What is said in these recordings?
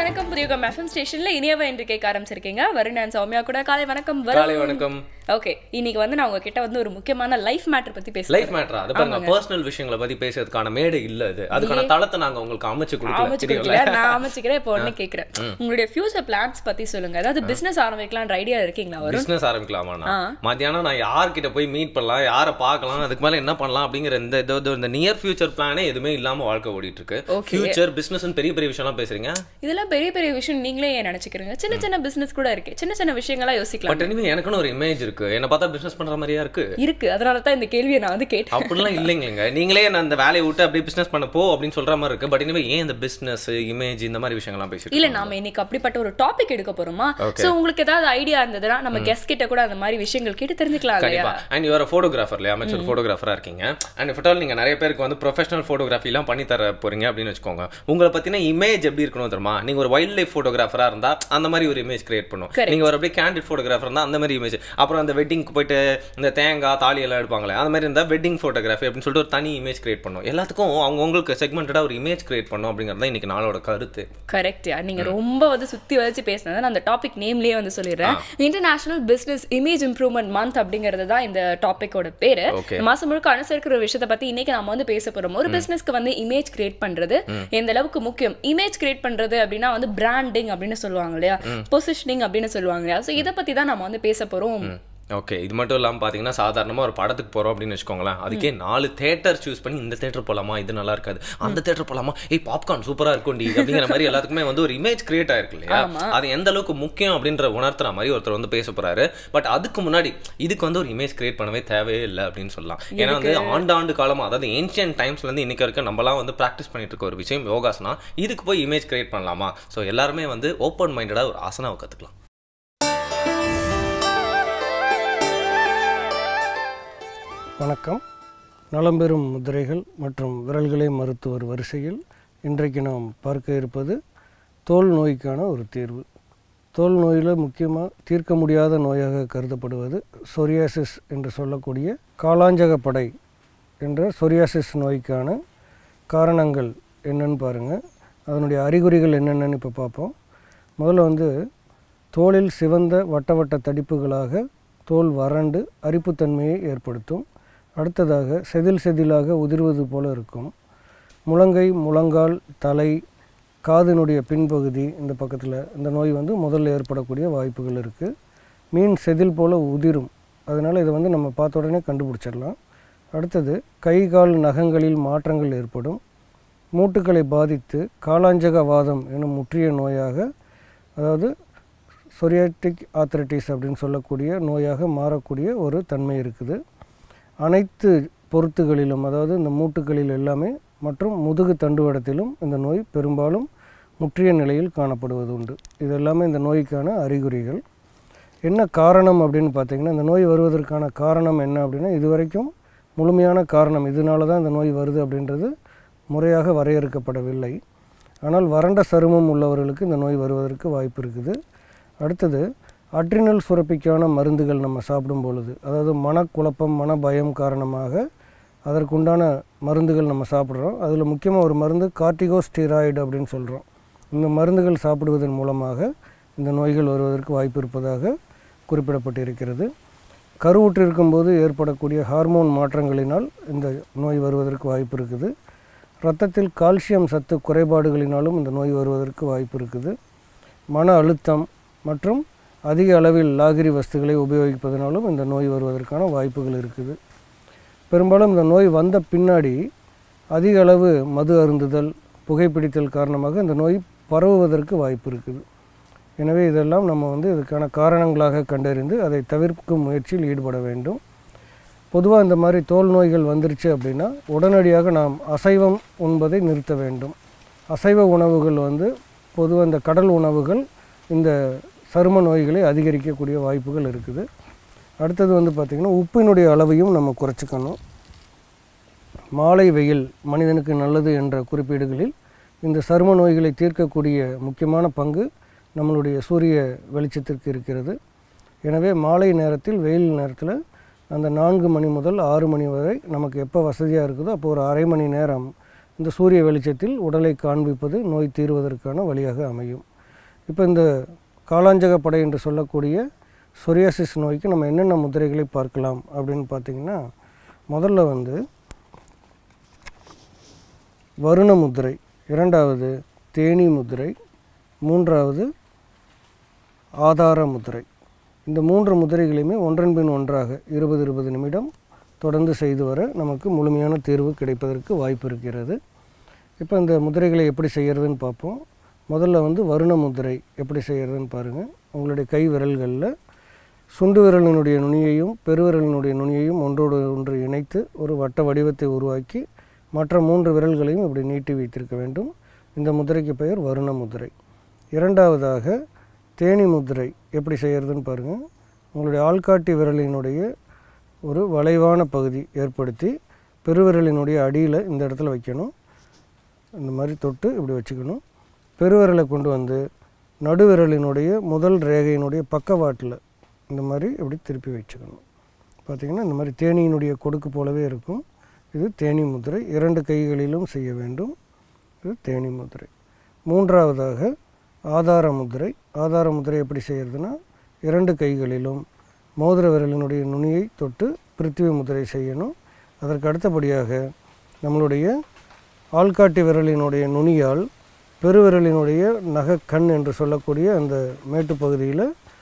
வணக்கம் புதியுகம் எஃப்எம் ஸ்டேஷன்ல இனியவ என்று கேட்க ஆரம்பிச்சிருக்கீங்க வருண் and சௌமியா கூட காலை வணக்கம் வரும் காலை வணக்கம் ஓகே இன்னைக்கு வந்து நான் உங்ககிட்ட வந்து ஒரு முக்கியமான லைஃப் மேட்டர் பத்தி பேசுறேன் லைஃப் மேட்டரா அது பாருங்க பர்சனல் விஷயங்களை பத்தி பேசுறதுக்கான மேடை இல்ல இது அதுக்கான தளத்தை நாங்க உங்களுக்கு அமைச்சு கொடுக்கல அமைச்சு தெரியும்ல கொடுக்கல நான் அமைச்சுக்கிறேன் இப்போ உடனே கேக்குறேன் உங்களுடைய ஃபியூச்சர் பிளான்ஸ் பத்தி சொல்லுங்க அதாவது பிசினஸ் ஆரம்பிக்கலாம்ன்ற ஐடியா இருக்கீங்களா வரும் பிசினஸ் ஆரம்பிக்கலாமா மத்தியானம் நான் யார்கிட்ட போய் மீட் பண்ணலாம் யாரை பார்க்கலாம் அதுக்கு மேல என்ன பண்ணலாம் அப்படிங்கிற இந்த இது- இது- இந்த நியர் ஃபியூச்சர் பிளானே எதுவுமே இல்லாம வாழ்க்கை ஓடிட்டு இருக்கு Okay. ஃபியூச்சர் பிசினஸ் பெரிய பெரிய விஷயம்லாம் பேசுறீங்க இதெல்லாம் பெரிய பெரிய விஷயம் நீங்களே ஏன் நினைச்சுக்கிறீங்க சின்ன சின்ன பிசினஸ் கூட இருக்கு சின்ன சின்ன விஷயங்களா யோசிக்கலாம் பட் இனிமே எனக்குன்னு ஒரு இமேஜ் இருக்கு என்ன பார்த்தா பிசினஸ் பண்ற மாதிரியா இருக்கு இருக்கு அதனால தான் இந்த கேள்வியை நான் வந்து கேட்டேன் அப்படிலாம் இல்லைங்க நீங்களே நான் அந்த வேலையை விட்டு அப்படியே பிசினஸ் பண்ண போ அப்படின்னு சொல்ற மாதிரி இருக்கு பட் இனிமே ஏன் இந்த பிசினஸ் இமேஜ் இந்த மாதிரி விஷயங்கள்லாம் பேசிட்டு இல்ல நாம இன்னைக்கு அப்படிப்பட்ட ஒரு டாபிக் எடுக்க போறோமா Okay. சோ உங்களுக்கு ஏதாவது ஐடியா இருந்ததுன்னா நம்ம கெஸ்ட் கிட்ட கூட அந்த மாதிரி விஷயங்கள் கேட்டு தெரிஞ்சுக்கலாம் இல்லையா கண்டிப்பா அண்ட் யுவர் ஃபோட்டோகிராஃபர் இல்லையா அமைச்சர் ஃபோட்டோகிராஃபரா இருக்கீங்க அண்ட் ஃபட்டால் நீங்க நிறைய பேருக்கு வந்து ப்ரொஃபஷனல் ஃபோட்டோகிராஃபி எல்லாம் பண்ணி தர போறீங்க அப்படின்னு வச்சுக்கோங்க உங்களை பத்தின இமேஜ் எப்படி இருக்கணும் தெரியுமா நீங்க ஒரு வைல்ட் லைஃப் ஃபோட்டோகிராஃபரா இருந்தா அந்த மாதிரி ஒரு இமேஜ் கிரியேட் பண்ணும் Correct. நீங்க ஒரு அப்படியே கேண்டிட் ஃபோட்டோகிராஃபர் இருந்தா அந்த மாதிரி இமேஜ் அப்புறம் அந்த வெட்டிங்க்கு போயிட்டு இந்த தேங்காய் தாலி எல்லாம் எடுப்பாங்களே அந்த மாதிரி இருந்தா வெட்டிங் ஃபோட்டோகிராஃபி அப்படின்னு சொல்லிட்டு ஒரு தனி இமேஜ் கிரியேட் பண்ணும் எல்லாத்துக்கும் அவங்க உங்களுக்கு செக்மெண்டடா ஒரு இமேஜ் கிரியேட் பண்ணும் அப்படிங்கிறது தான் இன்னைக்கு நாளோட கருத்து கரெக்ட் நீங்க ரொம்ப வந்து சுத்தி வச்சு பேசினது நான் அந்த டாபிக் நேம்லயே வந்து சொல்லிடுறேன் international business image improvement month அப்படிங்கிறது தான் இந்த டாபிக்கோட பேரு Okay. மாசம் முழுக்க அனுசரிக்கிற ஒரு விஷயத்தை பத்தி இன்னைக்கு நாம வந்து பேச போறோம் ஒரு பிசினஸ்க்கு வந்து இமேஜ் கிரியேட் பண்றது எந்த அளவுக்கு முக்கியம் இமேஜ் கிரியேட் பண்றது அப்படின்னா வந்து பிராண்டிங் அப்படின்னு சொல்லுவாங்க இல்லையா பொசிஷனிங் அப்படின்னு சொல்லுவாங்க இல்லையா சோ இதை பத்தி தான் நம்ம வந்து பேச போறோம் ஓகே இது மட்டும் இல்லாமல் பார்த்தீங்கன்னா சாதாரணமாக ஒரு படத்துக்கு போகிறோம் அப்படின்னு வச்சுக்கோங்களேன் அதுக்கே நாலு தேட்டர் சூஸ் பண்ணி இந்த தேட்டர் போகலாமா இது நல்லா இருக்காது அந்த தேட்டர் போகலாமா ஏய் பாப்கார்ன் சூப்பராக இருக்கும்டி அப்படிங்கிற மாதிரி எல்லாத்துக்குமே வந்து ஒரு இமேஜ் கிரியேட் ஆயிருக்கு இல்லையா ஆமா. அது எந்த அளவுக்கு முக்கியம் அப்படின்ற உணர்த்துற மாதிரி ஒருத்தர் வந்து பேச போறாரு பட் அதுக்கு முன்னாடி இதுக்கு வந்து ஒரு இமேஜ் கிரியேட் பண்ணவே தேவையே இல்லை அப்படின்னு சொல்லலாம் ஏன்னா வந்து ஆண்டாண்டு காலமா அதாவது ஏன்ஷியன் டைம்ஸ்ல இருந்து இன்னைக்கு வரைக்கும் நம்மலாம் வந்து ப்ராக்டிஸ் பண்ணிட்டு இருக்க ஒரு விஷயம் யோகாசனா இதுக்கு போய் இமேஜ் கிரியேட் பண்ணலாமா ஸோ எல்லாருமே வந்து ஓப்பன் மைண்டடாக ஒரு ஆசனாவை கற்றுக்கலாம் வணக்கம் நலம்பெறும் முதிரைகள் மற்றும் விரல்களை மருத்துவர் வரிசையில் இன்றைக்கு நாம் பார்க்க இருப்பது தோல் நோய்க்கான ஒரு தீர்வு தோல் நோயில் முக்கியமாக தீர்க்க முடியாத நோயாக கருதப்படுவது சொரியாசிஸ் என்று சொல்லக்கூடிய காலாஞ்சகப்படை என்ற சொரியாசிஸ் நோய்க்கான காரணங்கள் என்னன்னு பாருங்கள் அதனுடைய அறிகுறிகள் என்னென்னு இப்போ பார்ப்போம் முதல்ல வந்து தோலில் சிவந்த வட்ட வட்ட தடிப்புகளாக தோல் வறண்டு அரிப்புத்தன்மையை ஏற்படுத்தும் அடுத்ததாக செதில் செதிலாக உதிர்வது போல இருக்கும் முழங்கை முழங்கால் தலை காதினுடைய பின்பகுதி இந்த பக்கத்தில் இந்த நோய் வந்து முதல்ல ஏற்படக்கூடிய வாய்ப்புகள் இருக்குது மீன் செதில் போல உதிரும் அதனால் இதை வந்து நம்ம பார்த்த உடனே கண்டுபிடிச்சிடலாம் அடுத்தது கை கால் நகங்களில் மாற்றங்கள் ஏற்படும் மூட்டுக்களை பாதித்து காலாஞ்சக வாதம் எனும் முற்றிய நோயாக அதாவது சொரியாட்டிக் ஆத்ரைட்டிஸ் அப்படின்னு சொல்லக்கூடிய நோயாக மாறக்கூடிய ஒரு தன்மை இருக்குது அனைத்து பொருத்துகளிலும் அதாவது இந்த மூட்டுகளில் எல்லாமே மற்றும் முதுகு தண்டுவடத்திலும் இந்த நோய் பெரும்பாலும் முற்றிய நிலையில் காணப்படுவது உண்டு இது எல்லாமே இந்த நோய்க்கான அறிகுறிகள் என்ன காரணம் அப்படின்னு பார்த்தீங்கன்னா இந்த நோய் வருவதற்கான காரணம் என்ன அப்படின்னா இதுவரைக்கும் முழுமையான காரணம் இதனால தான் இந்த நோய் வருது அப்படின்றது முறையாக வரையறுக்கப்படவில்லை ஆனால் வறண்ட சருமம் உள்ளவர்களுக்கு இந்த நோய் வருவதற்கு வாய்ப்பு இருக்குது அடுத்தது அட்ரினல் சுரப்பிக்கான மருந்துகள் நம்ம சாப்பிடும் பொழுது அதாவது மனக்குழப்பம் மன பயம் காரணமாக அதற்குண்டான மருந்துகள் நம்ம சாப்பிட்றோம் அதில் முக்கியமாக ஒரு மருந்து கார்டிகோஸ்டீராய்டு அப்படின்னு சொல்கிறோம் இந்த மருந்துகள் சாப்பிடுவதன் மூலமாக இந்த நோய்கள் வருவதற்கு வாய்ப்பு இருப்பதாக குறிப்பிடப்பட்டிருக்கிறது கருவுற்றிருக்கும் போது ஏற்படக்கூடிய ஹார்மோன் மாற்றங்களினால் இந்த நோய் வருவதற்கு வாய்ப்பு இருக்குது இரத்தத்தில் கால்சியம் சத்து குறைபாடுகளினாலும் இந்த நோய் வருவதற்கு வாய்ப்பு இருக்குது மன அழுத்தம் மற்றும் அதிக அளவில் லாகிரி வஸ்துகளை உபயோகிப்பதனாலும் இந்த நோய் வருவதற்கான வாய்ப்புகள் இருக்குது பெரும்பாலும் இந்த நோய் வந்த பின்னாடி அதிக அளவு மது அருந்துதல் புகைப்பிடித்தல் காரணமாக இந்த நோய் பரவுவதற்கு வாய்ப்பு இருக்குது எனவே இதெல்லாம் நம்ம வந்து இதுக்கான காரணங்களாக கண்டறிந்து அதை தவிர்க்கும் முயற்சியில் ஈடுபட வேண்டும் பொதுவாக இந்த மாதிரி தோல் நோய்கள் வந்துருச்சு அப்படின்னா உடனடியாக நாம் அசைவம் உண்பதை நிறுத்த வேண்டும் அசைவ உணவுகள் வந்து பொதுவாக இந்த கடல் உணவுகள் இந்த சரும நோய்களை அதிகரிக்கக்கூடிய வாய்ப்புகள் இருக்குது அடுத்தது வந்து பார்த்திங்கன்னா உப்பினுடைய அளவையும் நம்ம குறைச்சிக்கணும் மாலை வெயில் மனிதனுக்கு நல்லது என்ற குறிப்பீடுகளில் இந்த சரும நோய்களை தீர்க்கக்கூடிய முக்கியமான பங்கு நம்மளுடைய சூரிய வெளிச்சத்திற்கு இருக்கிறது எனவே மாலை நேரத்தில் வெயில் நேரத்தில் அந்த நான்கு மணி முதல் ஆறு மணி வரை நமக்கு எப்போ வசதியாக இருக்குதோ அப்போ ஒரு அரை மணி நேரம் இந்த சூரிய வெளிச்சத்தில் உடலை காண்பிப்பது நோய் தீர்வதற்கான வழியாக அமையும் இப்போ இந்த காலாஞ்சக படை என்று சொல்லக்கூடிய சொரியாசிஸ் நோய்க்கு நம்ம என்னென்ன முதிரைகளை பார்க்கலாம் அப்படின்னு பார்த்தீங்கன்னா முதல்ல வந்து வருண முதிரை இரண்டாவது தேனி முதிரை மூன்றாவது ஆதார முதிரை இந்த மூன்று முதிரைகளையுமே ஒன்றன் பின் ஒன்றாக இருபது இருபது நிமிடம் தொடர்ந்து செய்து வர நமக்கு முழுமையான தீர்வு கிடைப்பதற்கு வாய்ப்பு இருக்கிறது இப்போ இந்த முதிரைகளை எப்படி செய்கிறதுன்னு பார்ப்போம் முதல்ல வந்து வருண முதிரை எப்படி செய்கிறதுன்னு பாருங்கள் உங்களுடைய கை விரல்களில் சுண்டு விரலினுடைய நுனியையும் பெருவிரலினுடைய நுனியையும் ஒன்றோடு ஒன்று இணைத்து ஒரு வட்ட வடிவத்தை உருவாக்கி மற்ற மூன்று விரல்களையும் இப்படி நீட்டி வைத்திருக்க வேண்டும் இந்த முதிரைக்கு பெயர் வருண முதிரை இரண்டாவதாக தேனி முதிரை எப்படி செய்கிறதுன்னு பாருங்கள் உங்களுடைய ஆள்காட்டி விரலினுடைய ஒரு வளைவான பகுதி ஏற்படுத்தி பெருவிரலினுடைய அடியில் இந்த இடத்துல வைக்கணும் இந்த மாதிரி தொட்டு இப்படி வச்சுக்கணும் பெருவிரலை கொண்டு வந்து நடுவிரலினுடைய முதல் ரேகையினுடைய பக்கவாட்டில் இந்த மாதிரி இப்படி திருப்பி வச்சுக்கணும் பார்த்திங்கன்னா இந்த மாதிரி தேனியினுடைய கொடுக்கு போலவே இருக்கும் இது தேனி முதிரை இரண்டு கைகளிலும் செய்ய வேண்டும் இது தேனி முதிரை மூன்றாவதாக ஆதார முதிரை ஆதார முதிரை எப்படி செய்கிறதுனா இரண்டு கைகளிலும் மோதிர விரலினுடைய நுனியை தொட்டு பிருத்திவி முதிரை செய்யணும் அதற்கு அடுத்தபடியாக நம்மளுடைய ஆள்காட்டி விரலினுடைய நுனியால் பெருவிரலினுடைய நகக்கண் என்று சொல்லக்கூடிய அந்த மேட்டுப் பகுதியில்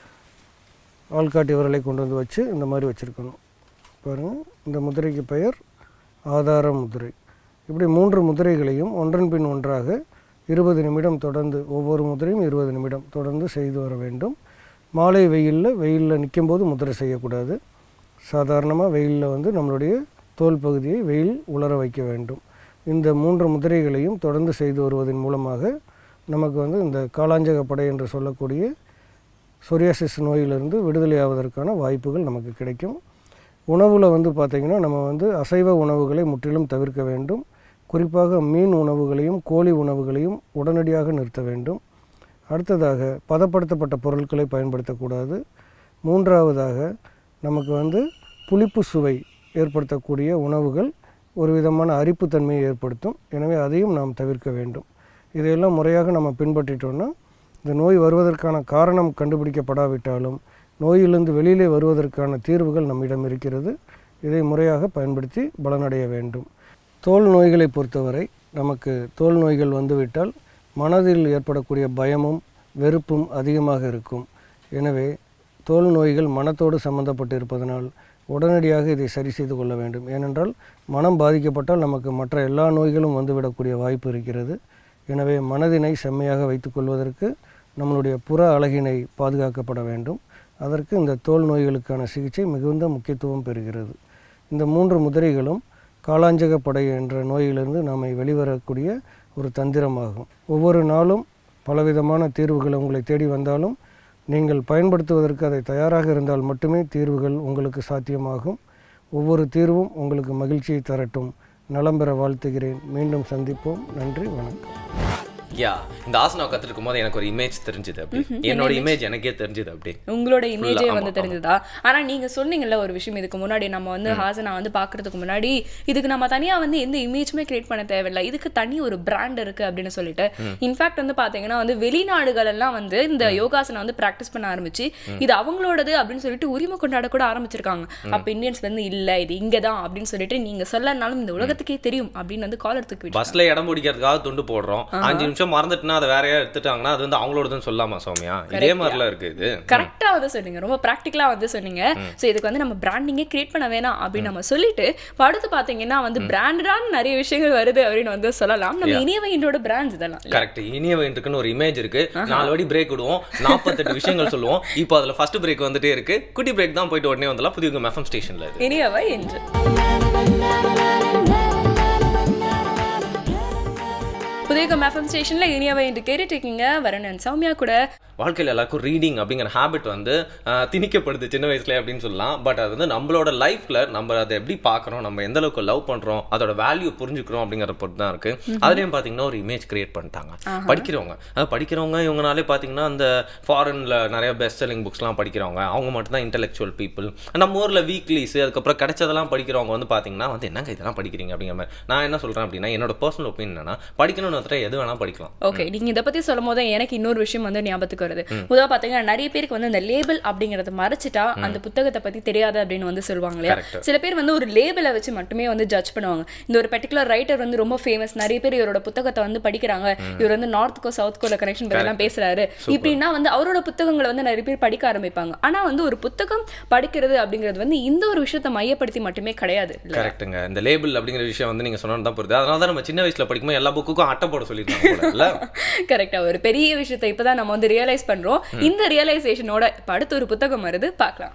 ஆள்காட்டி விரலை கொண்டு வந்து வச்சு இந்த மாதிரி வச்சுருக்கணும் பாருங்கள் இந்த முதிரைக்கு பெயர் ஆதார முதிரை இப்படி மூன்று முதிரைகளையும் ஒன்றன் பின் ஒன்றாக இருபது நிமிடம் தொடர்ந்து ஒவ்வொரு முதிரையும் இருபது நிமிடம் தொடர்ந்து செய்து வர வேண்டும் மாலை வெயிலில் வெயிலில் நிற்கும்போது முதிரை செய்யக்கூடாது சாதாரணமாக வெயிலில் வந்து நம்மளுடைய தோல் பகுதியை வெயில் உலர வைக்க வேண்டும் இந்த மூன்று முதிரைகளையும் தொடர்ந்து செய்து வருவதன் மூலமாக நமக்கு வந்து இந்த காலாஞ்சக படை என்று சொல்லக்கூடிய சொரியாசிஸ் நோயிலிருந்து விடுதலை ஆவதற்கான வாய்ப்புகள் நமக்கு கிடைக்கும் உணவில் வந்து பார்த்திங்கன்னா நம்ம வந்து அசைவ உணவுகளை முற்றிலும் தவிர்க்க வேண்டும் குறிப்பாக மீன் உணவுகளையும் கோழி உணவுகளையும் உடனடியாக நிறுத்த வேண்டும் அடுத்ததாக பதப்படுத்தப்பட்ட பொருட்களை பயன்படுத்தக்கூடாது மூன்றாவதாக நமக்கு வந்து புளிப்பு சுவை ஏற்படுத்தக்கூடிய உணவுகள் ஒரு விதமான அரிப்புத்தன்மையை ஏற்படுத்தும் எனவே அதையும் நாம் தவிர்க்க வேண்டும் இதையெல்லாம் முறையாக நம்ம பின்பற்றிட்டோம்னா இந்த நோய் வருவதற்கான காரணம் கண்டுபிடிக்கப்படாவிட்டாலும் நோயிலிருந்து வெளியிலே வருவதற்கான தீர்வுகள் நம்மிடம் இருக்கிறது இதை முறையாக பயன்படுத்தி பலனடைய வேண்டும் தோல் நோய்களை பொறுத்தவரை நமக்கு தோல் நோய்கள் வந்துவிட்டால் மனதில் ஏற்படக்கூடிய பயமும் வெறுப்பும் அதிகமாக இருக்கும் எனவே தோல் நோய்கள் மனத்தோடு சம்பந்தப்பட்டு இருப்பதனால் உடனடியாக இதை சரி செய்து கொள்ள வேண்டும் ஏனென்றால் மனம் பாதிக்கப்பட்டால் நமக்கு மற்ற எல்லா நோய்களும் வந்துவிடக்கூடிய வாய்ப்பு இருக்கிறது எனவே மனதினை செம்மையாக வைத்துக்கொள்வதற்கு நம்மளுடைய புற அழகினை பாதுகாக்கப்பட வேண்டும் அதற்கு இந்த தோல் நோய்களுக்கான சிகிச்சை மிகுந்த முக்கியத்துவம் பெறுகிறது இந்த மூன்று முதிரைகளும் காலாஞ்சக படை என்ற நோயிலிருந்து நம்மை வெளிவரக்கூடிய ஒரு தந்திரமாகும் ஒவ்வொரு நாளும் பலவிதமான தீர்வுகள் உங்களை தேடி வந்தாலும் நீங்கள் பயன்படுத்துவதற்கு அதை தயாராக இருந்தால் மட்டுமே தீர்வுகள் உங்களுக்கு சாத்தியமாகும் ஒவ்வொரு தீர்வும் உங்களுக்கு மகிழ்ச்சியை தரட்டும் நலம் பெற வாழ்த்துகிறேன் மீண்டும் சந்திப்போம் நன்றி வணக்கம் யா இந்த ஆசனா கத்துருக்கும் போது எனக்கு ஒரு இமேஜ் தெரிஞ்சது அப்படி என்னோட இமேஜ் எனக்கே தெரிஞ்சது அப்படி உங்களோட இமேஜே ஆமா, வந்து தெரிஞ்சதா ஆனா நீங்க சொன்னீங்கல்ல ஒரு விஷயம் இதுக்கு முன்னாடி நம்ம வந்து ஹாசனா வந்து பாக்குறதுக்கு முன்னாடி இதுக்கு நம்ம தனியா வந்து எந்த இமேஜுமே கிரியேட் பண்ண தேவையில்லை இதுக்கு தனி ஒரு பிராண்ட் இருக்கு அப்படின்னு சொல்லிட்டு இன்ஃபேக்ட் வந்து பாத்தீங்கன்னா வந்து வெளிநாடுகள் எல்லாம் வந்து இந்த யோகாசனம் வந்து பிராக்டிஸ் பண்ண ஆரம்பிச்சு இது அவங்களோடது அப்படின்னு சொல்லிட்டு உரிமை கொண்டாட கூட ஆரம்பிச்சிருக்காங்க அப்ப இந்தியன்ஸ் வந்து இல்ல இது இங்கதான் அப்படின்னு சொல்லிட்டு நீங்க சொல்லனாலும் இந்த உலகத்துக்கே தெரியும் அப்படின்னு வந்து காலர் தூக்கி விட்டாங்க. பஸ்ல இடம் பிடிக்கிறதுக்காக துண்டு போடுறோம் அஞ்சு நிமிஷம் மறந்துட்டுனா அதை வேற யாராவது எடுத்துட்டாங்கன்னா அது வந்து அவங்களோடதுன்னு சொல்லாமா சௌமியா இதே மாதிரிலாம் இருக்கு இது கரெக்டா வந்து சொன்னீங்க ரொம்ப ப்ராக்டிக்கலா வந்து சொன்னீங்க சோ இதுக்கு வந்து நம்ம பிராண்டிங்கே கிரியேட் பண்ண வேணாம் அப்படின்னு நம்ம சொல்லிட்டு இப்ப அடுத்து பாத்தீங்கன்னா வந்து பிராண்டடான நிறைய விஷயங்கள் வருது அப்படின்னு வந்து சொல்லலாம் நம்ம இனியவையினோட பிராண்ட்ஸ் இதெல்லாம் கரெக்ட் இனிய இருக்குன்னு ஒரு இமேஜ் இருக்கு நாலு வாட்டி பிரேக் விடுவோம் நாற்பத்தெட்டு விஷயங்கள் சொல்லுவோம் இப்போ அதுல ஃபர்ஸ்ட் பிரேக் வந்துட்டே இருக்கு குட்டி பிரேக் தான் போயிட்டு உடனே வந்தலாம் புதிய எஃப்எம் ஸ்டேஷன்ல இது இனியவை என்று புதிய எஃப்எம் ஸ்டேஷன்ல இனியவை என்று கேட்டுட்டு இருக்கீங்க வரணும் சௌமியா கூட வாழ்க்கையில் எல்லாருக்கும் ரீடிங் அப்படிங்கிற ஹேபிட் வந்து ஆஹ், திணிக்கப்படுது சின்ன வயசுல அப்படின்னு சொல்லலாம் பட் அது வந்து நம்மளோட லைஃப்ல நம்ம அதை எப்படி பார்க்குறோம் நம்ம எந்த அளவுக்கு லவ் பண்றோம் அதோட வேல்யூ புரிஞ்சுக்கிறோம் அப்படிங்கிற பொறுத்து தான் இருக்கு அதுலயும் பாத்தீங்கன்னா ஒரு இமேஜ் கிரியேட் பண்ணிட்டாங்க படிக்கிறவங்க அதாவது படிக்கிறவங்க இவங்கனாலே பாத்தீங்கன்னா அந்த ஃபாரின்ல நிறைய பெஸ்ட் செல்லிங் புக்ஸ்லாம் படிக்கிறவங்க அவங்க மட்டும் தான் இன்டெலெக்சுவல் பீப்புள் நம்ம ஊர்ல வீக்லிஸ் அதுக்கப்புறம் கிடைச்சதெல்லாம் படிக்கிறவங்க வந்து பாத்தீங்கன்னா வந்து என்னங்க இதெல்லாம் படிக்கிறீங்க அப்படிங்கிற மாதிரி நான் என்ன சொல்றேன் அப்படின்னா என்னோட பர்சனல் ஒப்பீனியன் என்னன்னா படிக்கணும்னு ஒருத்தர் எது வேணா படிக்கலாம் ஓகே நீங்க இதை பத்தி சொல்லும் போது எனக்கு இன்னொரு விஷயம் வந்து ஞாபகத்துக்கு வருது முதல்ல பாத்தீங்கன்னா நிறைய பேருக்கு வந்து இந்த லேபிள் அப்படிங்கறத மறைச்சிட்டா அந்த புத்தகத்தை பத்தி தெரியாது அப்படின்னு வந்து சொல்லுவாங்க இல்லையா Correct. சில பேர் வந்து ஒரு லேபிளை வச்சு மட்டுமே வந்து ஜட்ஜ் பண்ணுவாங்க இந்த ஒரு பர்டிகுலர் ரைட்டர் வந்து ரொம்ப ஃபேமஸ் நிறைய பேர் இவரோட புத்தகத்தை வந்து படிக்கிறாங்க இவர் வந்து நார்த்துக்கோ சவுத்கோல கனெக்ஷன் பத்தி எல்லாம் பேசுறாரு இப்படின்னா வந்து அவரோட புத்தகங்களை வந்து நிறைய பேர் படிக்க ஆரம்பிப்பாங்க ஆனா வந்து ஒரு புத்தகம் படிக்கிறது அப்படிங்கிறது வந்து இந்த ஒரு விஷயத்தை மையப்படுத்தி மட்டுமே கிடையாது இல்ல கரெக்ட்டுங்க இந்த லேபிள் அப்படிங்கிற விஷயம் வந்து நீங்க சொன்னது தான் புரியுது அதனால தான் நம்ம சின்ன வயசுல படிக்கும்போது எல்லா புக்குக்கும் அட்டை போட சொல்லியிருக்காங்க போல, இல்ல கரெக்டா ஒரு பெரிய விஷயத்தை இப்பதான் நம்ம வந்து ரியலைஸ் பண்றோம் இந்த ரியலைசேஷனோட இப்ப அடுத்து ஒரு புத்தகம் வருது பார்க்கலாம்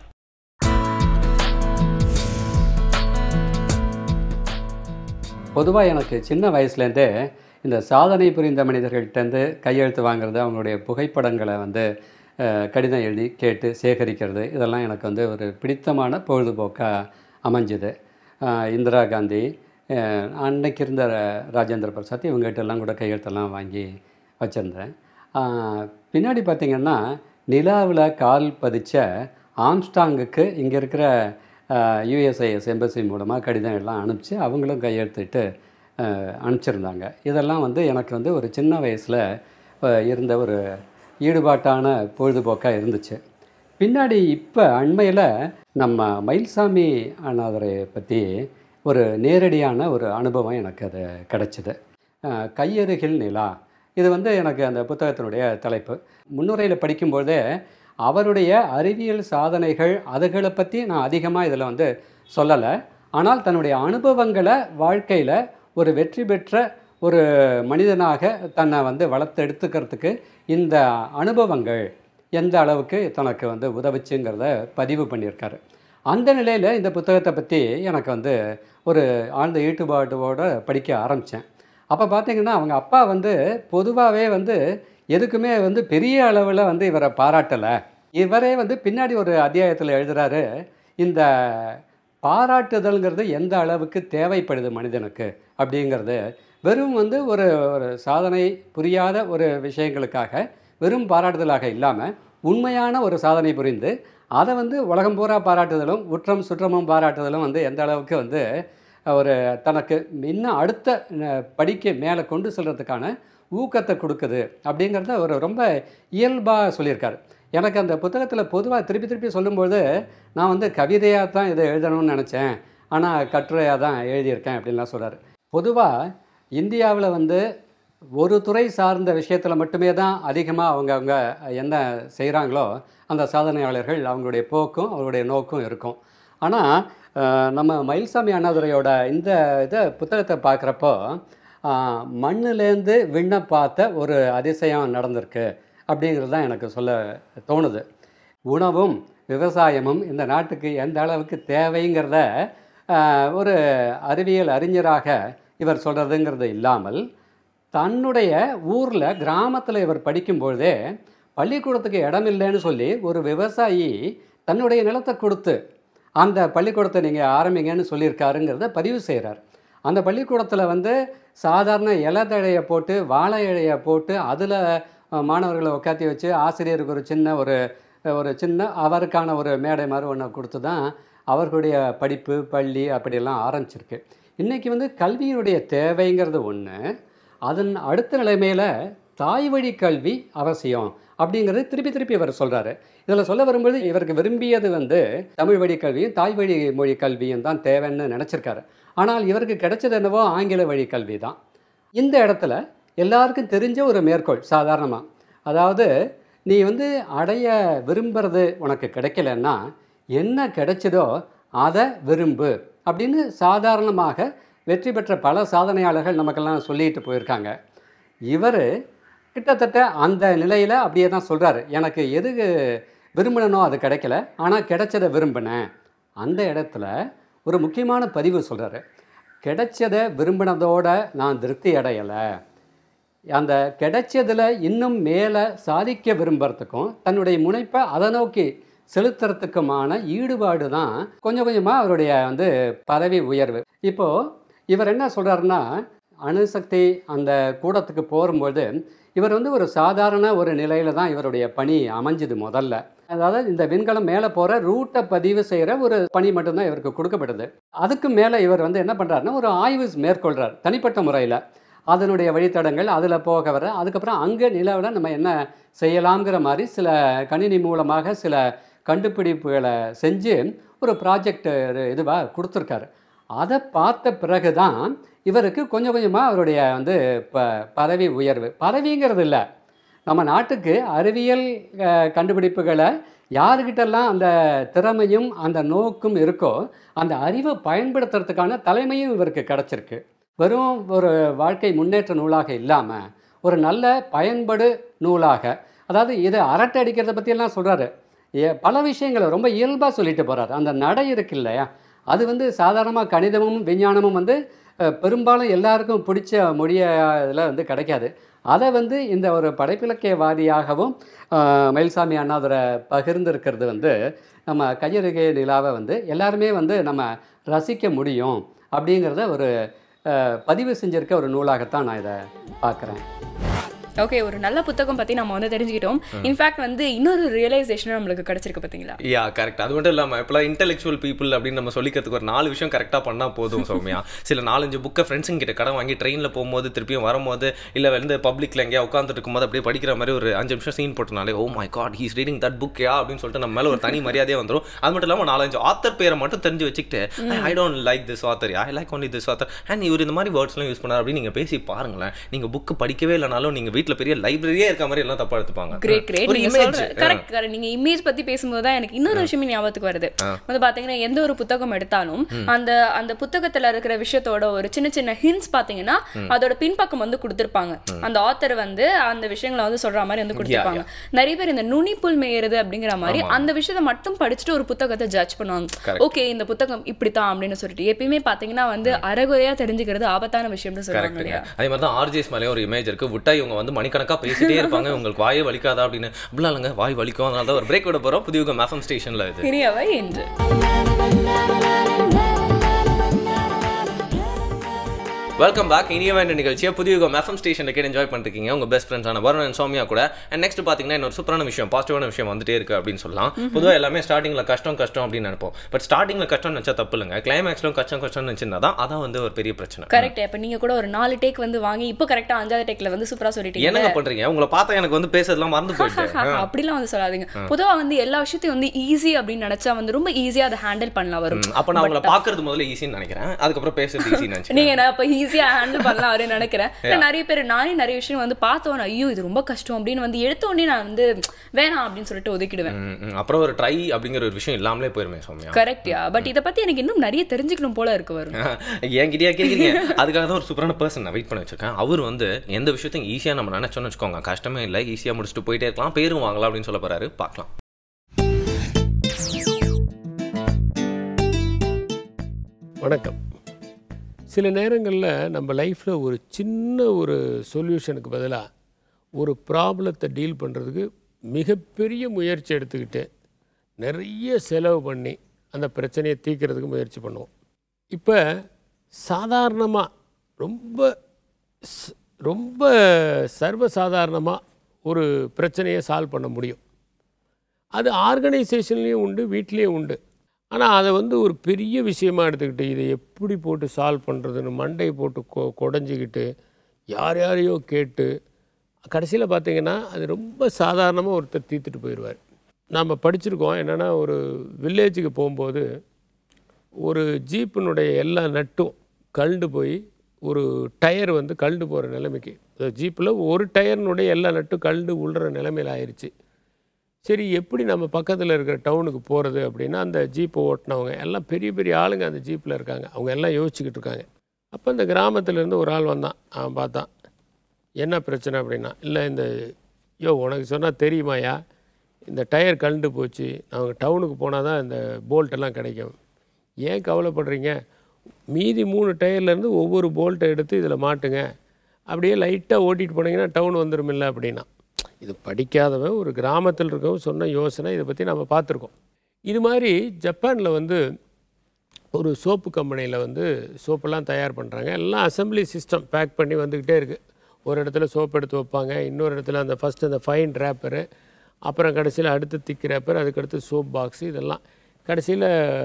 பொதுவாக எனக்கு சின்ன வயசுலேருந்தே இந்த சாதனை புரிந்த மனிதர்கள்ட்டேருந்து கையெழுத்து வாங்குறது அவங்களுடைய புகைப்படங்களை வந்து அஹ், கடிதம் எழுதி கேட்டு சேகரிக்கிறது இதெல்லாம் எனக்கு வந்து ஒரு பிடித்தமான பொழுதுபோக்காக அமைஞ்சுது அஹ், இந்திரா காந்தி அஹ், அன்னைக்கு இருந்த ர- ராஜேந்திர பிரசாத் இவங்ககிட்ட எல்லாம் கூட கையெழுத்தெல்லாம் வாங்கி வச்சுருந்தேன் பின்னாடி பார்த்திங்கன்னா நிலாவில் கால் பதிச்ச ஆம்ஸ்டாங்குக்கு இங்கே இருக்கிற யுஎஸ்ஐஎஸ் எம்பசி மூலமாக கடிதம் எல்லாம் அனுப்பிச்சு அவங்களும் கையெழுத்திட்டு அஹ், அனுப்பிச்சிருந்தாங்க இதெல்லாம் வந்து எனக்கு வந்து ஒரு சின்ன வயசில் இருந்த ஒரு ஈடுபாட்டான பொழுதுபோக்காக இருந்துச்சு பின்னாடி இப்போ அண்மையில் நம்ம மயில்சாமி அண்ணாதுரை பற்றி ஒரு நேரடியான ஒரு அனுபவம் எனக்கு அது கிடச்சிது அஹ், கையருகில் நிலா இது வந்து எனக்கு அந்த புத்தகத்தினுடைய தலைப்பு முன்னுரையில் படிக்கும்போதே அவருடைய அறிவியல் சாதனைகள் அதுகளை பற்றி நான் அதிகமாக இதில் வந்து சொல்லலை ஆனால் தன்னுடைய அனுபவங்களை வாழ்க்கையில் ஒரு வெற்றி பெற்ற ஒரு மனிதனாக தன்னை வந்து வளர்த்தெடுத்துக்கிறதுக்கு இந்த அனுபவங்கள் எந்த அளவுக்கு தனக்கு வந்து உதவுச்சுங்கிறத பதிவு பண்ணியிருக்காரு அந்த நிலையில் இந்த புத்தகத்தை பற்றி எனக்கு வந்து ஒரு ஆழ்ந்த ஈடுபாட்டோட படிக்க ஆரம்பித்தேன் அப்போ பார்த்தீங்கன்னா அவங்க அப்பா வந்து பொதுவாகவே வந்து எதுக்குமே வந்து பெரிய அளவில் வந்து இவரை பாராட்டலை இவரே வந்து பின்னாடி ஒரு அத்தியாயத்தில் எழுதுறாரு இந்த பாராட்டுதல்ங்கிறது எந்த அளவுக்கு தேவைப்படுது மனிதனுக்கு அப்படிங்கிறது வெறும் வந்து ஒரு ஒரு சாதனை புரியாத ஒரு விஷயங்களுக்காக வெறும் பாராட்டுதலாக இல்லாமல் உண்மையான ஒரு சாதனை புரிந்து அதை வந்து உலகம் பூரா பாராட்டுதலும் உற்றம் சுற்றமும் பாராட்டுதலும் வந்து எந்த அளவுக்கு வந்து ஒரு தனக்கு இன்னும் அடுத்த அஹ், படிக்கு மேலே கொண்டு செல்றதுக்கான ஊக்கத்தை கொடுக்குது அப்படிங்கிறத ஒரு ரொம்ப இயல்பாக சொல்லியிருக்காரு எனக்கு அந்த புத்தகத்தில் பொதுவாக திருப்பி திருப்பி சொல்லும்போது நான் வந்து கவிதையாக தான் இதை எழுதணும்னு நினச்சேன் ஆனால் கட்டுரையாக தான் எழுதியிருக்கேன் அப்படின்லாம் சொல்கிறார் பொதுவாக இந்தியாவில் வந்து ஒரு துறை சார்ந்த விஷயத்தில் மட்டுமே தான் அதிகமாக அவங்க அவங்க என்ன செய்கிறாங்களோ அந்த சாதனையாளர்கள் அவங்களுடைய போக்கும் அவங்களுடைய நோக்கும் இருக்கும் ஆனால் நம்ம மயில்சாமி அண்ணாதுரையோட இந்த இதை புத்தகத்தை பார்க்குறப்போ மண்ணுலேருந்து விண்ணை பார்த்த ஒரு அதிசயம் நடந்திருக்கு அப்படிங்கிறது தான் எனக்கு சொல்ல தோணுது உணவும் விவசாயமும் இந்த நாட்டுக்கு எந்த அளவுக்கு தேவைங்கிறத ஆஹ், ஒரு அறிவியல் அறிஞராக இவர் சொல்கிறதுங்கிறது இல்லாமல் தன்னுடைய ஊரில் கிராமத்தில் இவர் படிக்கும்பொழுதே பள்ளிக்கூடத்துக்கு இடம் இல்லைன்னு சொல்லி ஒரு விவசாயி தன்னுடைய நிலத்தை கொடுத்து அந்த பள்ளிக்கூடத்தை நீங்கள் ஆரம்பிங்கன்னு சொல்லியிருக்காருங்கிறத பதிவு செய்கிறார் அந்த பள்ளிக்கூடத்தில் வந்து சாதாரண இலதழையை போட்டு வாழை இழையை போட்டு அதில் மாணவர்களை உட்காத்தி வச்சு ஆசிரியருக்கு ஒரு சின்ன ஒரு ஒரு சின்ன அவருக்கான ஒரு மேடை மாதிரி ஒன்று கொடுத்து தான் அவர்களுடைய படிப்பு பள்ளி அப்படியெல்லாம் ஆரம்பிச்சிருக்கு இன்றைக்கி வந்து கல்வியினுடைய தேவைங்கிறது ஒன்று அதன் அடுத்த நிலைமையில் தாய் வழி கல்வி அவசியம் அப்படிங்கிறது திருப்பி திருப்பி இவர் சொல்கிறாரு இதில் சொல்ல வரும்போது இவருக்கு விரும்பியது வந்து தமிழ் வழி கல்வியும் தாய் வழி மொழி கல்வியும் தான் தேவைன்னு நினச்சிருக்காரு ஆனால் இவருக்கு கிடைச்சது என்னவோ ஆங்கில வழி கல்வி தான் இந்த இடத்துல எல்லாருக்கும் தெரிஞ்ச ஒரு மேற்கோள் சாதாரணமாக அதாவது நீ வந்து அடைய விரும்புறது உனக்கு கிடைக்கலன்னா என்ன கிடைச்சதோ அதை விரும்பு அப்படின்னு சாதாரணமாக வெற்றி பெற்ற பல சாதனையாளர்கள் நமக்கெல்லாம் சொல்லிட்டு போயிருக்காங்க இவர் கிட்டத்தட்ட அந்த நிலையில் அப்படியே தான் சொல்கிறாரு எனக்கு எது விரும்பினனோ அது கிடைக்கல ஆனால் கிடைச்சதை விரும்பினேன் அந்த இடத்துல ஒரு முக்கியமான பதிவு சொல்கிறாரு கிடைச்சதை விரும்பினதோட நான் திருப்தி அடையலை அந்த கிடைச்சதுல இன்னும் மேலே சாதிக்க விரும்புறதுக்கும் தன்னுடைய முனைப்பை அதை நோக்கி செலுத்துறதுக்குமான ஈடுபாடு தான் கொஞ்சம் கொஞ்சமாக அவருடைய வந்து பதவி உயர்வு இப்போது இவர் என்ன சொல்கிறாருன்னா அணுசக்தி அந்த கூடத்துக்கு போகும்போது இவர் வந்து ஒரு சாதாரண ஒரு நிலையில தான் இவருடைய பணி அமைஞ்சுது முதல்ல அதாவது இந்த விண்கலம் மேலே போகிற ரூட்டை பதிவு செய்கிற ஒரு பணி மட்டும்தான் இவருக்கு கொடுக்கப்பட்டது அதுக்கு மேலே இவர் வந்து என்ன பண்ணுறாருன்னா ஒரு ஆய்வு மேற்கொள்கிறார் தனிப்பட்ட முறையில் அதனுடைய வழித்தடங்கள் அதில் போக வர அதுக்கப்புறம் அங்கே நிலவில் நம்ம என்ன செய்யலாம்ங்கிற மாதிரி சில கணினி மூலமாக சில கண்டுபிடிப்புகளை செஞ்சு ஒரு ப்ராஜெக்ட் இதுவாக கொடுத்துருக்காரு அதை பார்த்த பிறகு தான் இவருக்கு கொஞ்சம் கொஞ்சமாக அவருடைய வந்து ப பதவி உயர்வு பதவிங்கிறது இல்லை நம்ம நாட்டுக்கு அறிவியல் அஹ், கண்டுபிடிப்புகளை யாருக்கிட்டெல்லாம் அந்த திறமையும் அந்த நோக்கும் இருக்கோ அந்த அறிவை பயன்படுத்துறதுக்கான தலைமையும் இவருக்கு கிடச்சிருக்கு வெறும் ஒரு வாழ்க்கை முன்னேற்ற நூலாக இல்லாமல் ஒரு நல்ல பயன்படு நூலாக அதாவது இதை அரட்டை அடிக்கிறத பற்றியெல்லாம் சொல்கிறாரு பல விஷயங்களை ரொம்ப இயல்பாக சொல்லிட்டு போகிறாரு அந்த நடை இருக்கு இல்லையா அது வந்து சாதாரணமாக கணிதமும் விஞ்ஞானமும் வந்து அஹ், பெரும்பாலும் எல்லாருக்கும் பிடிச்ச மொழிய இதில் வந்து கிடைக்காது அதை வந்து இந்த ஒரு படைப்பிலக்கியவாதியாகவும் அஹ், மயில்சாமி அண்ணாதுரை பகிர்ந்திருக்கிறது வந்து நம்ம கையருகே நிலாவை வந்து எல்லாருமே வந்து நம்ம ரசிக்க முடியும் அப்படிங்கிறத ஒரு அஹ், பதிவு செஞ்சிருக்க ஒரு நூலாகத்தான் நான் இதை பார்க்குறேன் ஓகே ஒரு நல்ல புத்தகம் பத்தி நம்ம வந்து தெரிஞ்சுக்கிட்டோம் இன்ஃபேக்ட் வந்து இன்னொரு ரியலைசேஷன் நம்மளுக்கு கிடைச்சிருக்கு பாத்தீங்களா யா கரெக்ட் அது மட்டும் இல்லாமல் இப்போலாம் இன்டெலெக்சுவல் பீப்புள் அப்படின்னு நம்ம சொல்லிக்கிறதுக்கு ஒரு நாலு விஷயம் கரெக்டாக பண்ணால் போதும் சௌமியா சில நாலஞ்சு புக்கை ஃப்ரெண்ட்ஸுங்க கிட்ட கடன் வாங்கி ட்ரெயினில் போகும்போது திருப்பியும் வரும்போது இல்லை வந்து பப்ளிக்ல எங்கேயா உட்காந்துட்டு இருக்கும்போது அப்படியே படிக்கிற மாதிரி ஒரு அஞ்சு நிமிஷம் சீன் போட்டனாலே oh my god he's reading that book yeah அப்படின்னு சொல்லிட்டு நம்ம மேலே ஒரு தனி மரியாதையே வந்துடும் அது மட்டும் இல்லாமல் நாலஞ்சு ஆத்தர் பேரை மட்டும் தெரிஞ்சு வச்சுக்கிட்டு I don't like this author I like only this author and இவர் இந்த மாதிரி வேர்ட்ஸ்லாம் யூஸ் பண்ணார் அப்படின்னு நீங்கள் பேசி பாருங்களேன் நீங்கள் புக்கு படிக்கவே இல்லைனாலும் நீங்கள் வீட்டில் பெரிய லைப்ரரியே இருக்க மாதிரி எல்லாம் தப்பாக எடுத்துப்பாங்க கிரேட் கிரேட் ஒரு நீங்க image. சொல்ற கரெக்ட் கரெக்ட் நீங்க இமேஜ் பத்தி பேசும்போது தான் எனக்கு இன்னொரு விஷயமே ஞாபகத்துக்கு வருது வந்து பாத்தீங்கன்னா எந்த ஒரு புத்தகம் எடுத்தாலும் அந்த அந்த புத்தகத்துல இருக்கிற விஷயத்தோட ஒரு சின்ன சின்ன ஹிண்ட்ஸ் பாத்தீங்கன்னா அதோட பின்பக்கம் வந்து கொடுத்திருப்பாங்க அந்த ஆத்தர் வந்து அந்த விஷயங்களை வந்து சொல்ற மாதிரி வந்து கொடுத்திருப்பாங்க நிறைய பேர் இந்த நுனிப்புல் மேயறது அப்படிங்கிற மாதிரி அந்த விஷயத்தை மட்டும் படிச்சுட்டு ஒரு புத்தகத்தை ஜட்ஜ் பண்ணுவாங்க ஓகே இந்த புத்தகம் இப்படித்தான் அப்படின்னு சொல்லிட்டு எப்பயுமே பாத்தீங்கன்னா வந்து அறகுறையா தெரிஞ்சுக்கிறது ஆபத்தான விஷயம்னு சொல்லுவாங்க கரெக்ட்டுங்க இல்லையா அதே மாதிரி தான் ஆர்ஜிஎஸ் மேலேயும் ஒரு இமேஜ் இருக்கு விட்டா இவங்க வந்து மணிக்கணக்கா பேசிட்டே இருப்பாங்க உங்களுக்கு வாயே வலிக்காதா அப்படின்னு அப்படிலாம் இல்லைங்க வாய் வலிக்கும் அதனால தான் ஒரு பிரேக் விட போறோம் புதிய மேஃபம் ஸ்டேஷன்ல இது இனியவை என்று வெல்கம் பேக் இனிய வேண்டிய நிகழ்ச்சியை புதிய யுகம் எஃப்எம் ஸ்டேஷனுக்கு என்ஜாய் பண்ணிருக்கீங்க உங்க பெஸ்ட் ஃப்ரெண்ட்ஸான வருண் and சௌமியா கூட அண்ட் நெக்ஸ்ட் பாத்தீங்கன்னா இன்னொரு சூப்பரான விஷயம் பாசிட்டிவான விஷயம் வந்துட்டே இருக்கு அப்படின்னு சொல்லலாம் பொதுவாக எல்லாமே ஸ்டார்டிங்ல கஷ்டம் கஷ்டம் அப்படின்னு நினைப்போம் பட் ஸ்டார்டிங்ல கஷ்டம் நினைச்சா தப்பு இல்லைங்க கிளைமேக்ஸ்லும் கஷ்டம் கஷ்டம் நினைச்சிருந்தா தான் அதான் வந்து ஒரு பெரிய பிரச்சனை கரெக்ட் இப்ப நீங்க கூட ஒரு நாலு டேக் வந்து வாங்கி இப்போ கரெக்டா அஞ்சாவது டேக்ல வந்து சூப்பரா சொல்லிட்டீங்க என்னங்க பண்றீங்க உங்களை பார்த்தா எனக்கு வந்து பேசுறதுலாம் மறந்து போயிட்டு அப்படிலாம் வந்து சொல்லாதீங்க பொதுவா வந்து எல்லா விஷயத்தையும் வந்து ஈஸி அப்படின்னு நினைச்சா வந்து ரொம்ப ஈஸியா அதை ஹேண்டில் பண்ணலாம் வரும் அப்ப நான் உங்களை பாக்குறது முதல்ல ஈஸின்னு நினைக்கிறேன் அதுக்கப்புறம் பேசுறது ஈஸின்னு நினைச்சேன் நீங்க நான் இப்ப ஈஸியா ஹேண்டில் பண்ணலாம் அப்படின்னு நினைக்கிறேன் இல்ல, நிறைய பேர் நானே நிறைய விஷயம் வந்து பார்த்தோன்னே ஐயோ இது ரொம்ப கஷ்டம் அப்படின்னு வந்து எடுத்த உடனே நான் வந்து வேணாம் அப்படின்னு சொல்லிட்டு ஒதுக்கிடுவேன் ம், ம். அப்புறம் ஒரு ட்ரை அப்படிங்கிற ஒரு விஷயம் இல்லாமலே போயிருமே சௌமியா கரெக்ட்யா பட் இத பத்தி எனக்கு இன்னும் நிறைய தெரிஞ்சுக்கணும் போல இருக்கு வரும் என்கிட்டயா கேட்குறீங்க அதுக்காக தான் ஒரு சூப்பரான பர்சன் நான் வெயிட் பண்ணி வச்சிருக்கேன் அவர் வந்து எந்த விஷயத்தையும் ஈஸியாக நம்ம நினைச்சோம்னு வச்சுக்கோங்க கஷ்டமே இல்லை ஈஸியாக முடிச்சுட்டு போயிட்டே இருக்கலாம் பேரும் வாங்கலாம் அப்படின்னு சொல்ல போறாரு பார்க்கலாம் வணக்கம் சில நேரங்களில் நம்ம லைஃப்பில் ஒரு சின்ன ஒரு சொல்யூஷனுக்கு பதிலாக ஒரு ப்ராப்ளத்தை டீல் பண்ணுறதுக்கு மிகப்பெரிய முயற்சி எடுத்துக்கிட்டு நிறைய செலவு பண்ணி அந்த பிரச்சனையை தீர்க்கறதுக்கு முயற்சி பண்ணுவோம் இப்போ சாதாரணமாக ரொம்ப ஸ்- ரொம்ப சர்வசாதாரணமாக ஒரு பிரச்சனையை சால்வ் பண்ண முடியும் அது ஆர்கனைசேஷன்லேயும் உண்டு வீட்லேயும் உண்டு ஆனால் அதை வந்து ஒரு பெரிய விஷயமா எடுத்துக்கிட்டு இதை எப்படி போட்டு சால்வ் பண்ணுறதுன்னு மண்டை போட்டு கொ குடஞ்சிக்கிட்டு யார் யாரையோ கேட்டு கடைசியில் பார்த்தீங்கன்னா அது ரொம்ப சாதாரணமாக ஒருத்தர் தீர்த்துட்டு போயிடுவார் நாம் படிச்சிருக்கோம் என்னென்னா ஒரு வில்லேஜுக்கு போகும்போது ஒரு ஜீப்பினுடைய எல்லா நட்டும் கழண்டு போய் ஒரு டயர் வந்து கழண்டு போகிற நிலைமைக்கு ஜீப்பில் ஒரு டயர்னுடைய எல்லா நட்டும் கழண்டு உள்ற நிலைமையில் ஆயிடுச்சு சரி எப்படி நம்ம பக்கத்தில் இருக்கிற டவுனுக்கு போகிறது அப்படின்னா அந்த ஜீப்பை ஓட்டினவங்க எல்லாம் பெரிய பெரிய ஆளுங்க அந்த ஜீப்பில் இருக்காங்க அவங்க எல்லாம் யோசிச்சுக்கிட்டு இருக்காங்க அப்போ இந்த கிராமத்துலேருந்து ஒரு ஆள் வந்தான் அவன் பார்த்தான் என்ன பிரச்சனை அப்படின்னா இல்லை இந்த யோ உனக்கு சொன்னால் தெரியுமாயா இந்த டயர் கழண்டு போச்சு நாங்கள் டவுனுக்கு போனால் தான் இந்த போல்ட் எல்லாம் கிடைக்கும் ஏன் கவலைப்படுறீங்க மீதி மூணு டயர்லேருந்து ஒவ்வொரு போல்ட்டை எடுத்து இதில் மாட்டுங்க அப்படியே லைட்டாக ஓட்டிகிட்டு போனீங்கன்னா டவுன் வந்துருமில்ல அப்படின்னா இது படிக்காதவன் ஒரு கிராமத்தில் இருக்கவன் சொன்ன யோசனை இதை பற்றி நம்ம பார்த்துருக்கோம் இது மாதிரி ஜப்பானில் வந்து ஒரு சோப்பு கம்பெனியில் வந்து சோப்பெல்லாம் தயார் பண்ணுறாங்க எல்லாம் அசம்பிளி சிஸ்டம் பேக் பண்ணி வந்துக்கிட்டே இருக்குது ஒரு இடத்துல சோப் எடுத்து வைப்பாங்க இன்னொரு இடத்துல அந்த ஃபஸ்ட்டு அந்த ஃபைன் ரேப்பரு அப்புறம் கடைசியில் அடுத்து திக் ரேப்பர் அதுக்கடுத்து சோப் பாக்ஸு இதெல்லாம் கடைசியில்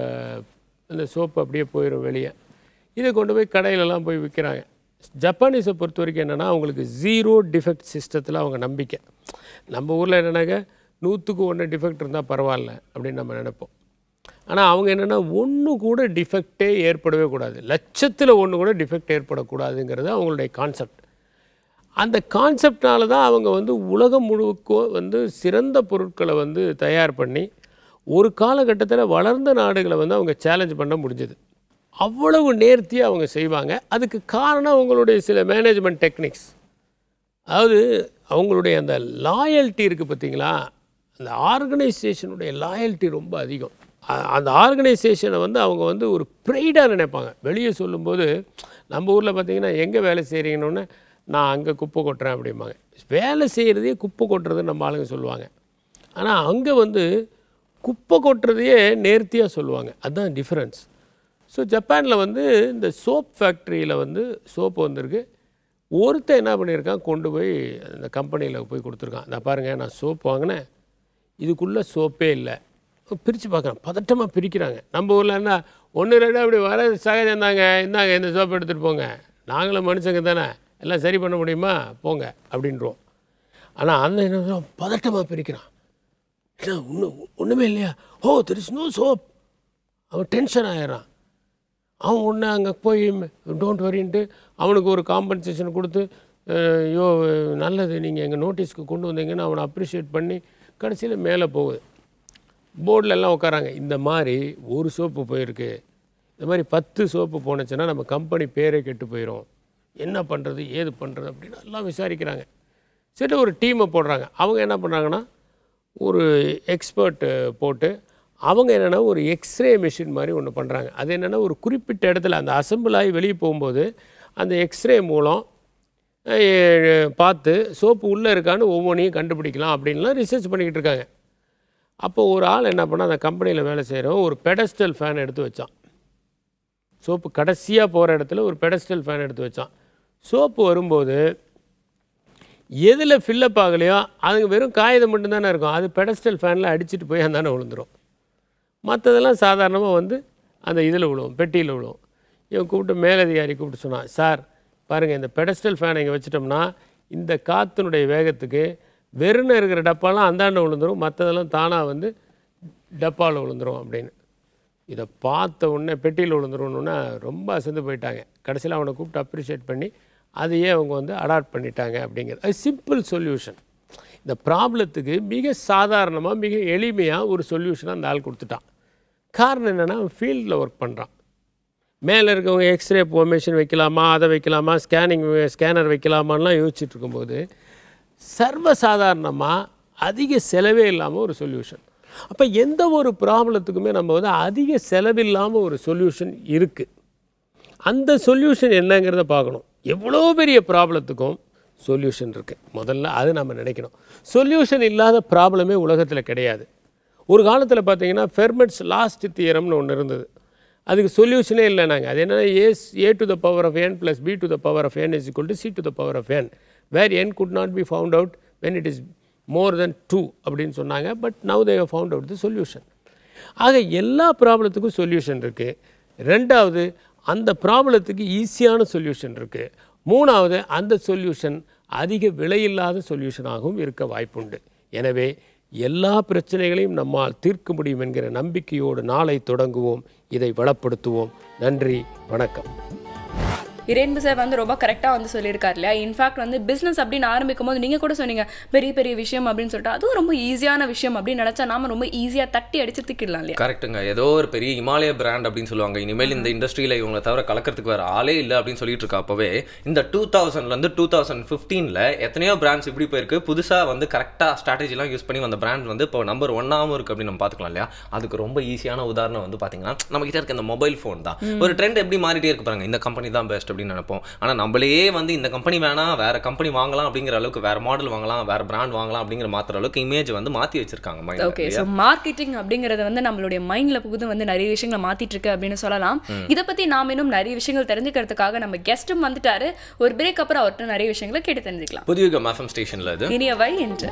அந்த சோப்பு அப்படியே போயிடும் வெளியே இதை கொண்டு போய் கடையிலலாம் போய் விற்கிறாங்க ஜப்பானீஸை பொறுத்த வரைக்கும் என்னென்னா அவங்களுக்கு ஜீரோ டிஃபெக்ட் சிஸ்டத்தில் அவங்க நம்பிக்கை நம்ம ஊரில் என்னென்னாக்க நூற்றுக்கு ஒன்று டிஃபெக்ட் இருந்தால் பரவாயில்ல அப்படின்னு நம்ம நினைப்போம் ஆனால் அவங்க என்னென்னா ஒன்று கூட டிஃபெக்டே ஏற்படவே கூடாது லட்சத்தில் ஒன்று கூட டிஃபெக்ட் ஏற்படக்கூடாதுங்கிறது அவங்களுடைய கான்செப்ட் அந்த கான்செப்ட்னால தான் அவங்க வந்து உலகம் முழுக்க வந்து சிறந்த பொருட்களை வந்து தயார் பண்ணி ஒரு காலகட்டத்தில் வளர்ந்த நாடுகளை வந்து அவங்க சேலஞ்ச் பண்ண முடிஞ்சது அவ்வளவு நேர்த்தியாக அவங்க செய்வாங்க அதுக்கு காரணம் அவங்களுடைய சில மேனேஜ்மெண்ட் டெக்னிக்ஸ் அதாவது அவங்களுடைய அந்த லாயல்ட்டி இருக்குது பார்த்தீங்களா அந்த ஆர்கனைசேஷனுடைய லாயல்ட்டி ரொம்ப அதிகம் அ- அந்த ஆர்கனைசேஷனை வந்து அவங்க வந்து ஒரு ப்ரைடாக நினைப்பாங்க வெளியே சொல்லும்போது நம்ம ஊரில் பார்த்தீங்கன்னா எங்கே வேலை செய்கிறீங்கன்னு நான் அங்கே குப்பை கொட்டுறேன் அப்படிம்பாங்க வேலை செய்கிறதையே குப்பை கொட்டுறது நம்ம ஆளுங்க சொல்லுவாங்க ஆனால் அங்கே வந்து குப்பை கொட்டுறதையே நேர்த்தியாக சொல்லுவாங்க அதுதான் டிஃப்ரென்ஸ் ஸோ ஜப்பானில் வந்து இந்த சோப் ஃபேக்ட்ரியில் வந்து சோப்பு வந்திருக்கு ஒருத்தன் என்ன பண்ணியிருக்கான் கொண்டு போய் அந்த கம்பெனியில் போய் கொடுத்துருக்கான் நான் பாருங்கள் நான் சோப் வாங்கினேன் இதுக்குள்ளே சோப்பே இல்லை பிரித்து பார்க்குறேன் பதட்டமாக பிரிக்கிறாங்க நம்ம ஊரில் என்ன ஒன்று ரெண்டு அப்படி வர சகஜம் தாங்க இந்தாங்க இந்த சோப்பு எடுத்துகிட்டு போங்க நாங்களும் மனுஷங்க தானே எல்லாம் சரி பண்ண முடியுமா போங்க அப்படின்றோம் ஆனால் அந்த என்ன பதட்டமாக பிரிக்கிறான் இல்லை ஒன்றும் ஒன்றுமே இல்லையா oh there is no soap அவன் டென்ஷன் ஆயிடுறான் அவன் ஒன்று அங்கே போய் டோன்ட் வரின்ட்டு அவனுக்கு ஒரு காம்பன்சேஷன் கொடுத்து அஹ், ஐயோ நல்லது நீங்கள் எங்கள் நோட்டீஸ்க்கு கொண்டு வந்தீங்கன்னு அவனை அப்ரிஷியேட் பண்ணி கடைசியில் மேலே போகுது போர்டில் எல்லாம் உட்காராங்க இந்த மாதிரி ஒரு சோப்பு போயிருக்கு இந்த மாதிரி பத்து சோப்பு போனுச்சுன்னா நம்ம கம்பெனி பேரே கெட்டு போயிடும் என்ன பண்ணுறது ஏது பண்ணுறது அப்படின்னு எல்லாம் விசாரிக்கிறாங்க சரி ஒரு டீமை போடுறாங்க அவங்க என்ன பண்ணுறாங்கன்னா ஒரு எக்ஸ்பர்ட் போட்டு அவங்க என்னென்னா ஒரு எக்ஸ்ரே மிஷின் மாதிரி ஒன்று பண்ணுறாங்க அது என்னென்னா ஒரு குறிப்பிட்ட இடத்துல அந்த அசம்பிள் ஆகி வெளியே போகும்போது அந்த எக்ஸ்ரே மூலம் அஹ், பார்த்து சோப்பு உள்ளே இருக்கான்னு ஒவ்வொன்றையும் கண்டுபிடிக்கலாம் அப்படின்லாம் ரிசர்ச் பண்ணிக்கிட்டு இருக்காங்க அப்போ ஒரு ஆள் என்ன பண்ணா அந்த கம்பெனியில் வேலை செய்கிறவன் ஒரு பெடஸ்டல் ஃபேன் எடுத்து வச்சான் சோப்பு கடைசியாக போகிற இடத்துல ஒரு பெடஸ்டல் ஃபேன் எடுத்து வச்சான் சோப்பு வரும்போது எதில் ஃபில்லப் ஆகலையோ அதுங்க வெறும் காகிதம் மட்டும்தானே இருக்கும் அது பெடஸ்டல் ஃபேனில் அடிச்சிட்டு போய் அந்தானே விழுந்துரும் மற்றதெல்லாம் சாதாரணமாக வந்து அந்த இதில் விழுவும் பெட்டியில் விழுவும் இவன் கூப்பிட்டு மேலதிகாரி கூப்பிட்டு சொன்னான் சார் பாருங்கள் இந்த பெடஸ்டல் ஃபேனை இங்கே வச்சிட்டோம்னா இந்த காற்றினுடைய வேகத்துக்கு வெறுன்னு இருக்கிற டப்பாலாம் அந்தாண்ட விழுந்துரும் மற்றதெல்லாம் தானாக வந்து டப்பாவில் விழுந்துரும் அப்படின்னு இதை பார்த்த உடனே பெட்டியில் விழுந்துரும்னா ரொம்ப அசந்து போயிட்டாங்க கடைசியில் அவனை கூப்பிட்டு அப்ரிஷியேட் பண்ணி அதையே அவங்க வந்து அடாப்ட் பண்ணிட்டாங்க அப்படிங்கிறது அது சிம்பிள் சொல்யூஷன் இந்த ப்ராப்ளத்துக்கு மிக சாதாரணமாக மிக எளிமையாக ஒரு சொல்யூஷனை அந்த ஆள் கொடுத்துட்டான் காரணம் என்னென்னா அவன் ஃபீல்டில் ஒர்க் பண்ணுறான் மேலே இருக்கவங்க எக்ஸ்ரே மிஷின் வைக்கலாமா அதை வைக்கலாமா ஸ்கேனிங் ஸ்கேனர் வைக்கலாமான்லாம் யோசிச்சுட்டு இருக்கும்போது சர்வசாதாரணமாக அதிக செலவே இல்லாமல் ஒரு சொல்யூஷன் அப்போ எந்த ஒரு ப்ராப்ளத்துக்குமே நம்ம வந்து அதிக செலவில்லாமல் ஒரு சொல்யூஷன் இருக்குது அந்த சொல்யூஷன் என்னங்கிறத பார்க்கணும் எவ்வளோ பெரிய ப்ராப்ளத்துக்கும் சொல்யூஷன் இருக்குது முதல்ல அது நம்ம நினைக்கணும் சொல்யூஷன் இல்லாத ப்ராப்ளமே உலகத்தில் கிடையாது ஒரு காலத்தில் பார்த்தீங்கன்னா ஃபெர்மெட்ஸ் லாஸ்ட் தியரம்னு ஒன்று இருந்தது அதுக்கு சொல்யூஷனே இல்லை நாங்கள் அது என்னென்னா as a to the power of n plus b to the power of n is equal to c to the power of n where n could not be found out when it is more than two அப்படின்னு சொன்னாங்க but now they found out the solution ஆக எல்லா ப்ராப்ளத்துக்கும் solution இருக்குது ரெண்டாவது அந்த ப்ராப்ளத்துக்கு ஈஸியான solution இருக்குது மூணாவது அந்த சொல்யூஷன் அதிக விலையில்லாத சொல்யூஷனாகவும் இருக்க வாய்ப்புண்டு எனவே எல்லா பிரச்சனைகளையும் நம்மால் தீர்க்க முடியும் என்கிற நம்பிக்கையோடு நாளை தொடங்குவோம் இதை வளப்படுத்துவோம் நன்றி வணக்கம் இரேன்பு சார் வந்து ரொம்ப கரெக்டாக வந்து சொல்லியிருக்காரு இல்லையா இன்ஃபேக்ட் வந்து பிஸ்னஸ் அப்படின்னு ஆரம்பிக்கும் போது நீங்கள் கூட சொன்னீங்க பெரிய பெரிய விஷயம் அப்படின்னு சொல்லிட்டு அதுவும் ரொம்ப ஈஸியான விஷயம் அப்படின்னு நினச்சா நாம ரொம்ப ஈஸியாக தட்டி அடிச்சு தூக்கிடலாம் இல்லையா கரெக்ட்டுங்க ஏதோ ஒரு பெரிய இமாலய பிராண்ட் அப்படின்னு சொல்லுவாங்க இனிமேல் இந்த இண்டஸ்ட்ரியில் இவங்களை தவிர கலக்கிறதுக்கு வேற ஆளே இல்லை அப்படின்னு சொல்லிட்டு இருக்கா அப்பவே இந்த டூ தௌசண்ட்லேருந்து டூ தௌசண்ட் ஃபிஃப்டீனில் எத்தனையோ பிராண்ட்ஸ் இப்படி போயிருக்கு புதுசாக வந்து கரெக்டாக ஸ்ட்ராட்டஜிலாம் யூஸ் பண்ணி அந்த பிராண்ட் வந்து இப்போ நம்பர் ஒன்னாகவும் இருக்கு அப்படின்னு நம்ம பார்த்துக்கலாம் இல்லையா அதுக்கு ரொம்ப ஈஸியான உதாரணம் வந்து பார்த்தீங்கன்னா நம்ம கிட்ட இருக்க இந்த மொபைல் ஃபோன் தான் ஒரு ட்ரெண்ட் எப்படி மாறிட்டே இருக்கு பாருங்க இந்த கம்பெனி தான் பெஸ்ட் அப்படின்னு நினைப்போம் ஆனா நம்மளே வந்து இந்த கம்பெனி வேணாம் வேற கம்பெனி வாங்கலாம் அப்படிங்கிற அளவுக்கு வேற மாடல் வாங்கலாம் வேற பிராண்ட் வாங்கலாம் அப்படிங்கிற மாத்திர அளவுக்கு இமேஜ் வந்து மாத்தி வச்சிருக்காங்க மைண்ட்ல ஓகே ஸோ மார்க்கெட்டிங் அப்படிங்கறது வந்து நம்மளுடைய மைண்ட்ல புகுது வந்து நிறைய விஷயங்களை மாத்திட்டு இருக்கு அப்படின்னு சொல்லலாம் இதை பத்தி நாம இன்னும் நிறைய விஷயங்கள் தெரிஞ்சுக்கிறதுக்காக நம்ம கெஸ்ட்டும் வந்துட்டாரு ஒரு பிரேக் அப்புறம் அவர்கிட்ட நிறைய விஷயங்களை கேட்டு தெரிஞ்சுக்கலாம் புதிய எஃப்எம் ஸ்டேஷன்ல இது இனியவை என்று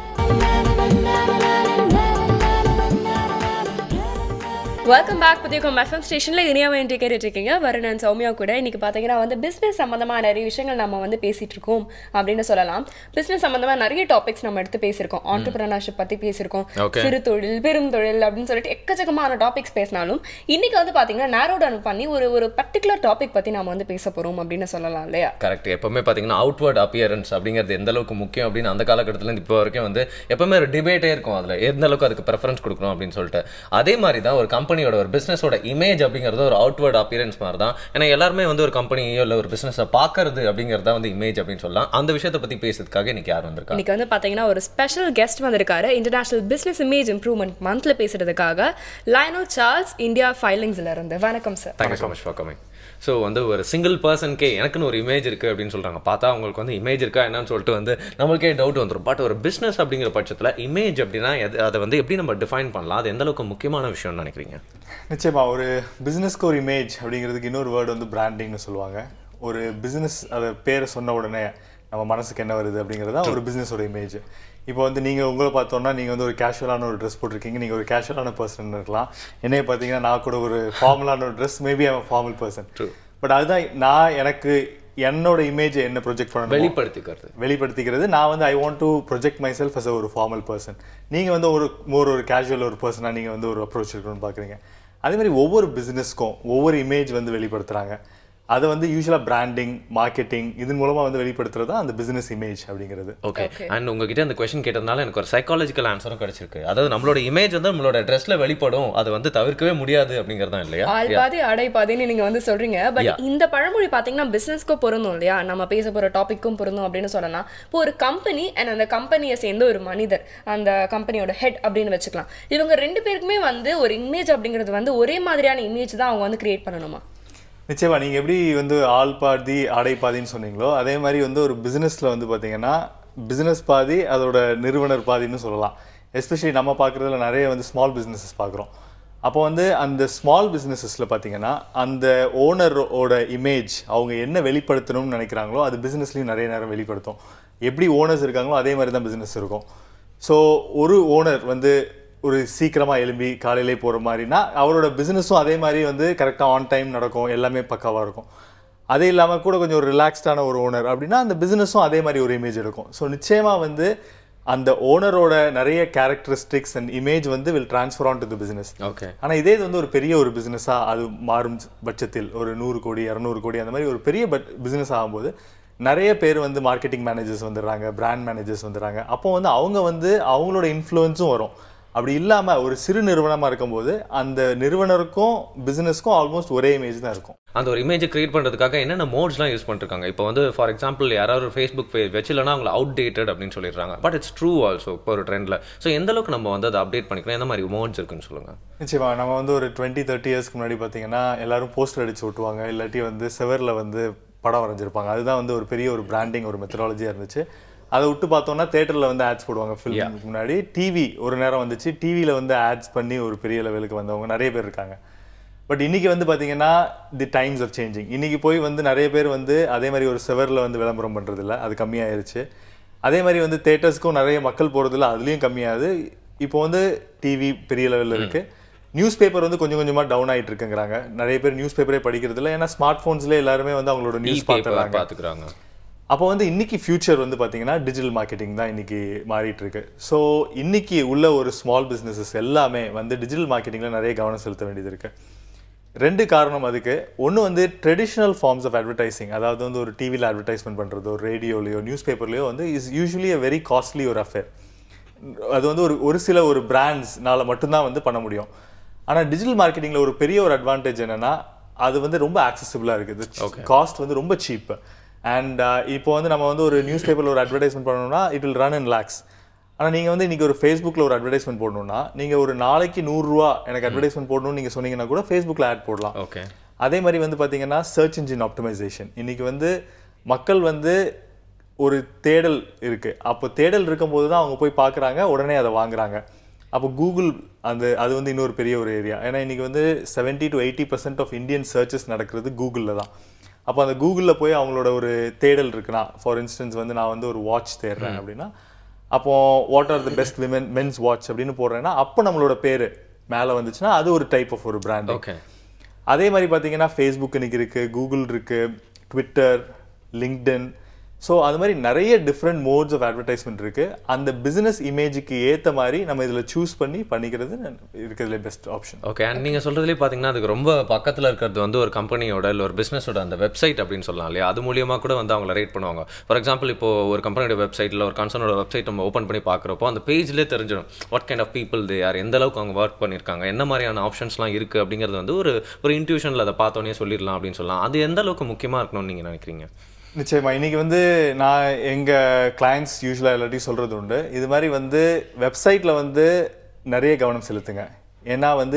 வெல்கம் பேக் புதியகம் எஃப்எம் ஸ்டேஷனில் இனியாவை என்று கேட்டுட்டு இருக்கீங்க வருணன் சௌமியா கூட இன்னைக்கு பார்த்தீங்கன்னா வந்து பிஸ்னஸ் சம்மந்தமாக நிறைய விஷயங்கள் நம்ம வந்து பேசிட்டு இருக்கோம் அப்படின்னு சொல்லலாம் பிஸ்னஸ் சம்மந்தமாக நிறைய டாபிக்ஸ் நம்ம எடுத்து பேசியிருக்கோம் ஆண்டர்பிரினர்ஷிப் பற்றி பேசியிருக்கோம் Okay. சிறு தொழில் பெரும் தொழில் அப்படின்னு சொல்லிட்டு எக்கச்சக்கமான டாபிக்ஸ் பேசினாலும் இன்னைக்கு வந்து பார்த்தீங்கன்னா நேரோ டவுன் பண்ணி ஒரு ஒரு பர்டிகுலர் டாபிக் பற்றி நாம வந்து பேச போகிறோம் அப்படின்னு சொல்லலாம் இல்லையா கரெக்ட் எப்பவுமே பார்த்தீங்கன்னா அவுட்வர்ட் அப்பியரன்ஸ் அப்படிங்கிறது எந்த அளவுக்கு முக்கியம் அப்படின்னு அந்த காலகட்டத்துல இருந்து இப்போ வரைக்கும் வந்து எப்பவுமே ஒரு டிபேட்டே இருக்கும் அதில் எந்த அளவுக்கு அதுக்கு ப்ரெஃபரன்ஸ் கொடுக்கணும் அப்படின்னு சொல்லிட்டு அதே மாதிரி தான் ஒரு கம்பெனியோட ஒரு பிஸ்னஸோட இமேஜ் அப்படிங்கிறது ஒரு அவுட்வர்ட் அப்பியரன்ஸ் மாதிரி தான் ஏன்னா எல்லாருமே வந்து ஒரு கம்பெனியோ இல்லை ஒரு பிஸ்னஸை பார்க்கறது அப்படிங்கிறது தான் வந்து இமேஜ் அப்படின்னு சொல்லலாம் அந்த விஷயத்தை பற்றி பேசுறதுக்காக இன்னைக்கு யார் வந்திருக்காங்க இன்னைக்கு வந்து பாத்தீங்கன்னா ஒரு ஸ்பெஷல் கெஸ்ட் வந்திருக்காரு இன்டர்நேஷனல் பிசினஸ் இமேஜ் இம்ப்ரூவ்மெண்ட் மந்த்ல பேசுறதுக்காக லைனோ சார்ல்ஸ் இந்தியா ஃபைலிங்ஸ்ல இருந்து வணக்கம் sir thank you so much for coming so வந்து ஒரு சிங்கிள் பர்சன்கே எனக்குன்னு ஒரு இமேஜ் இருக்குது அப்படின்னு சொல்கிறாங்க பார்த்தா அவங்களுக்கு வந்து இமேஜ் இருக்கா என்னன்னு சொல்லிட்டு வந்து நம்மளுக்கே டவுட் வந்துடும் பட் ஒரு பிஸ்னஸ் அப்படிங்கிற பட்சத்தில் இமேஜ் அப்படின்னா எது அதை வந்து எப்படி நம்ம டிஃபைன் பண்ணலாம் அது எந்த அளவுக்கு முக்கியமான விஷயம்னு நினைக்கிறீங்க நிச்சயமா ஒரு பிஸ்னஸ்க்கு ஒரு இமேஜ் அப்படிங்கிறதுக்கு இன்னொரு வேர்டு வந்து பிராண்டிங்னு சொல்லுவாங்க ஒரு பிஸ்னஸ் அதை பேரை சொன்ன உடனே நம்ம மனசுக்கு என்ன வருது அப்படிங்கிறது தான் ஒரு பிஸ்னஸோட இமேஜ் இப்போ வந்து நீங்கள் உங்களை பார்த்தோன்னா நீங்கள் வந்து ஒரு கேஷுவலான ஒரு ட்ரெஸ் போட்டிருக்கீங்க நீங்கள் ஒரு கேஷுவலான பர்சன் இருக்கலாம் என்னைய பார்த்தீங்கன்னா நான் கூட ஒரு ஃபார்மலான ஒரு dress maybe I'm formal person but அதுதான் நான் எனக்கு என்னோட இமேஜ் என்ன ப்ரொஜெக்ட் பண்ணணும் வெளிப்படுத்திக்கிறது வெளிப்படுத்திக்கிறது நான் வந்து I want to project myself as ஒரு ஃபார்மல் பர்சன் நீங்கள் வந்து ஒரு மோர் ஒரு கேஷுவல் ஒரு பர்சனாக நீங்கள் வந்து ஒரு அப்ரோச் இருக்கணும்னு பார்க்குறீங்க அதே மாதிரி ஒவ்வொரு பிஸ்னஸ்க்கும் ஒவ்வொரு இமேஜ் வந்து வெளிப்படுத்துகிறாங்க அதை வந்து யூஸ்வலாக பிராண்டிங் மார்க்கெட்டிங் இதன் மூலமாக வந்து வெளிப்படுத்துறது தான் அந்த பிஸ்னஸ் இமேஜ் அப்படிங்கிறது ஓகே அண்ட் உங்ககிட்ட அந்த கொஸ்டின் கேட்டதுனால எனக்கு ஒரு சைக்காலஜிக்கல் ஆன்சரும் கிடைச்சிருக்கு அதாவது நம்மளோட இமேஜ் வந்து நம்மளோட ட்ரெஸ்ல வெளிப்படும் அது வந்து தவிர்க்கவே முடியாது அப்படிங்கிறது தான் இல்லையா ஆள் பாதி அடை பாதின்னு நீங்க வந்து சொல்றீங்க பட் இந்த பழமொழி பாத்தீங்கன்னா பிசினஸ்க்கும் பொருந்தும் இல்லையா நம்ம பேச போற டாபிக்கும் பொருந்தும் அப்படின்னு சொல்லலாம் இப்போ ஒரு கம்பெனி அண்ட் அந்த கம்பெனியை சேர்ந்த ஒரு மனிதர் அந்த கம்பெனியோட ஹெட் அப்படின்னு வச்சுக்கலாம் இவங்க ரெண்டு பேருக்குமே வந்து ஒரு இமேஜ் அப்படிங்கிறது வந்து ஒரே மாதிரியான இமேஜ் தான் அவங்க வந்து கிரியேட் பண்ணணுமா நிச்சயமா நீங்கள் எப்படி வந்து ஆள் பாதி ஆடை பாதின்னு சொன்னீங்களோ அதே மாதிரி வந்து ஒரு பிஸ்னஸில் வந்து பார்த்தீங்கன்னா பிஸ்னஸ் பாதி அதோட நிறுவனர் பாதின்னு சொல்லலாம் எஸ்பெஷலி நம்ம பார்க்குறதுல நிறைய வந்து ஸ்மால் பிஸ்னஸஸ் பார்க்குறோம் அப்போ வந்து அந்த ஸ்மால் பிஸ்னஸஸில் பார்த்தீங்கன்னா அந்த ஓனரோட இமேஜ் அவங்க என்ன வெளிப்படுத்தணும்னு நினைக்கிறாங்களோ அது பிஸ்னஸ்லையும் நிறைய நேரம் வெளிப்படுத்தும் எப்படி ஓனர்ஸ் இருக்காங்களோ அதே மாதிரி தான் பிஸ்னஸ் இருக்கும் ஸோ ஒரு ஓனர் வந்து ஒரு சீக்கிரமாக எழும்பி காலையிலே போகிற மாதிரினா அவரோட பிஸ்னஸும் அதே மாதிரி வந்து கரெக்டாக ஆன் டைம் நடக்கும் எல்லாமே பக்காவாக இருக்கும் அதே இல்லாமல் கூட கொஞ்சம் ஒரு ரிலாக்ஸ்டான ஒரு ஓனர் அப்படின்னா அந்த பிஸ்னஸும் அதே மாதிரி ஒரு இமேஜ் இருக்கும் ஸோ நிச்சயமாக வந்து அந்த ஓனரோட நிறைய கேரக்டரிஸ்டிக்ஸ் அண்ட் இமேஜ் வந்து will transfer on to the business okay ஆனால் இதே இது வந்து ஒரு பெரிய ஒரு பிஸ்னஸாக அது மாறும் பட்சத்தில் ஒரு நூறு கோடி இரநூறு கோடி அந்த மாதிரி ஒரு பெரிய பட் பிஸ்னஸ் ஆகும்போது நிறைய பேர் வந்து மார்க்கெட்டிங் மேனேஜர்ஸ் வந்துடுறாங்க பிராண்ட் மேனேஜர்ஸ் வந்துடுறாங்க அப்போ வந்து அவங்க வந்து அவங்களோட இன்ஃப்ளூயன்ஸும் வரும் அப்படி இல்லாமல் ஒரு சிறு நிறுவனமாக இருக்கும்போது அந்த நிறுவனருக்கும் பிஸ்னஸ்க்கும் ஆல்மோஸ்ட் ஒரே இமேஜ் தான் இருக்கும் அந்த ஒரு இமேஜை கிரியேட் பண்ணுறதுக்காக என்னென்ன மோட்ஸ்லாம் யூஸ் பண்ணிருக்காங்க இப்போ வந்து ஃபார் எக்ஸாம்பிள் யாராவது ஒரு ஃபேஸ்புக் பேஜ் வச்சுலனா அவங்கள அவுட் டேட்டட் அப்படின்னு சொல்லிடுறாங்க பட் இட்ஸ் ட்ரூ ஆல்சோ இப்போ ஒரு ட்ரெண்டில் ஸோ எந்த அளவுக்கு நம்ம வந்து அதை அப்டேட் பண்ணிக்கலாம் எந்த மாதிரி மோட்ஸ் இருக்குன்னு சொல்லுங்கள் நிச்சயமா நம்ம வந்து ஒரு டுவெண்ட்டி தேர்ட்டி இயர்ஸ்க்கு முன்னாடி பார்த்தீங்கன்னா எல்லாரும் போஸ்டர் அடிச்சு ஒட்டுவாங்க இல்லாட்டி வந்து செவரில் வந்து படம் வரைஞ்சிருப்பாங்க அதுதான் வந்து ஒரு பெரிய ஒரு பிராண்டிங் ஒரு மெத்தடாலஜியாக இருந்துச்சு அதை விட்டு பார்த்தோம்னா தேட்டரில் வந்து ஆட்ஸ் போடுவாங்க ஃபிலிமுக்கு முன்னாடி டிவி ஒரு நேரம் வந்துச்சு டிவியில் வந்து ஆட்ஸ் பண்ணி ஒரு பெரிய லெவலுக்கு வந்தவங்க நிறைய பேர் இருக்காங்க பட் இன்னைக்கு வந்து பார்த்தீங்கன்னா தி டைம்ஸ் ஆர் சேஞ்சிங் இன்னைக்கு போய் வந்து நிறைய பேர் வந்து அதே மாதிரி ஒரு செவரில் வந்து விளம்பரம் பண்ணுறதில்ல அது கம்மியாயிருச்சு அதே மாதிரி வந்து தேட்டர்ஸ்க்கும் நிறைய மக்கள் போகிறதில்ல அதுலேயும் கம்மியாகுது இப்போ வந்து டிவி பெரிய லெவலில் இருக்குது நியூஸ் பேப்பர் வந்து கொஞ்சம் கொஞ்சமாக டவுன் ஆகிட்டு இருக்குங்கிறாங்க நிறைய பேர் நியூஸ் பேப்பரே படிக்கிறது இல்லை ஏன்னா ஸ்மார்ட் ஃபோன்ஸ்லேயே எல்லாருமே வந்து அவங்களோட நியூஸ் பார்த்துறாங்க பார்த்துக்கிறாங்க அப்போ வந்து இன்னைக்கு ஃபியூச்சர் வந்து பார்த்தீங்கன்னா டிஜிட்டல் மார்க்கெட்டிங் தான் இன்னைக்கு மாறிட்டு இருக்கு ஸோ இன்னைக்கு உள்ள ஒரு ஸ்மால் பிஸ்னஸஸ் எல்லாமே வந்து டிஜிட்டல் மார்க்கெட்டிங்கில் நிறைய கவனம் செலுத்த வேண்டியது இருக்கு ரெண்டு காரணம் அதுக்கு ஒன்று வந்து ட்ரெடிஷ்னல் ஃபார்ம்ஸ் ஆஃப் அட்வர்டைசிங் அதாவது வந்து ஒரு டிவியில் அட்வர்டைஸ்மெண்ட் பண்ணுறதோ ரேடியோலையோ நியூஸ் பேப்பர்லையோ வந்து is usually a very costly ஒரு அஃபேர் அது வந்து ஒரு ஒரு சில ஒரு பிராண்ட்ஸ்னால மட்டும்தான் வந்து பண்ண முடியும் ஆனால் டிஜிட்டல் மார்க்கெட்டிங்கில் ஒரு பெரிய ஒரு அட்வான்டேஜ் என்னன்னா அது வந்து ரொம்ப ஆக்சசிபிளாக இருக்குது காஸ்ட் வந்து ரொம்ப சீப் அண்ட் இப்போ வந்து நம்ம வந்து ஒரு நியூஸ் பேப்பரில் ஒரு அட்வர்டைஸ்மெண்ட் பண்ணணும்னா it will run in lakhs ஆனால் நீங்கள் வந்து இன்றைக்கி ஒரு ஃபேஸ்புக்கில் ஒரு அட்வர்டைஸ்மெண்ட் போடணும்னா நீங்கள் ஒரு நாளைக்கு நூறுரூவா எனக்கு அட்வர்டைஸ்மெண்ட் போடணும்னு நீங்கள் சொன்னீங்கன்னா கூட ஃபேஸ்புக்கில் ஆட் போடலாம் ஓகே அதே மாதிரி வந்து பார்த்தீங்கன்னா சர்ச் இன்ஜின் ஆப்டிமைசேஷன் இன்னைக்கு வந்து மக்கள் வந்து ஒரு தேடல் இருக்கு அப்போ தேடல் இருக்கும்போது தான் அவங்க போய் பார்க்குறாங்க உடனே அதை வாங்குறாங்க அப்போ கூகுள் அந்த அது வந்து இன்னொரு பெரிய ஒரு ஏரியா ஏன்னா இன்னைக்கு வந்து 70 to eighty percent of Indian searches நடக்கிறது கூகுளில் தான் அப்போ அந்த கூகுளில் போய் அவங்களோட ஒரு தேடல் இருக்குன்னா ஃபார் இன்ஸ்டன்ஸ் வந்து நான் வந்து ஒரு வாட்ச் தேடுறேன் அப்படின்னா அப்போ what are the best women men's watch அப்படின்னு போடுறேன்னா அப்போ நம்மளோட பேர் மேலே வந்துச்சுன்னா அது ஒரு டைப் ஆஃப் ஒரு பிராண்ட் ஓகே அதே மாதிரி பார்த்தீங்கன்னா ஃபேஸ்புக் இன்னைக்கு இருக்கு கூகுள் இருக்கு ட்விட்டர் லிங்க்டின் ஸோ அது மாதிரி நிறைய டிஃப்ரெண்ட் மோட்ஸ் ஆஃப் அட்வர்டைஸ்மெண்ட் இருக்கு அந்த பிசினஸ் இமேஜுக்கு ஏற்ற மாதிரி நம்ம இதில் சூஸ் பண்ணி பண்ணிக்கிறது இருக்கிறதுல பெஸ்ட் ஆப்ஷன் ஓகே அண்ட் நீங்கள் சொல்கிறதுலே பார்த்தீங்கன்னா அதுக்கு ரொம்ப பக்கத்தில் இருக்கிறது வந்து ஒரு கம்பெனியோட இல்லை ஒரு பிஸ்னஸோட அந்த வெப்சைட் அப்படின்னு சொல்லலாம் இல்லையா அது மூலியமாக கூட வந்து அவங்கள ரேட் பண்ணுவாங்க ஃபார் எக்ஸாம்பிள் இப்போ ஒரு கம்பெனியோட வெப்சைட்டில் ஒரு கன்சர்னோட வெப்சைட் நம்ம ஓப்பன் பண்ணி பார்க்குறப்போ அந்த பேஜ்லேயே தெரிஞ்சிடும் what kind of people they யார் எந்த அளவுக்கு அவங்க ஒர்க் பண்ணியிருக்காங்க என்ன மாதிரியான ஆப்ஷன்ஸ்லாம் இருக்குது அப்படிங்கிறது வந்து ஒரு ஒரு இன்ட்யூஷனில் அதை பார்த்தோன்னே சொல்லிடலாம் அப்படின்னு சொல்லலாம் அது எந்த அளவுக்கு முக்கியமாக இருக்கணும்னு நீங்கள் நினைக்கிறீங்க நிச்சயமா இன்னைக்கு வந்து நான் எங்க கிளைண்ட்ஸ் யூஸ்வலாக எல்லாத்தையும் சொல்றது உண்டு இது மாதிரி வந்து வெப்சைட்ல வந்து நிறைய கவனம் செலுத்துங்க ஏன்னா வந்து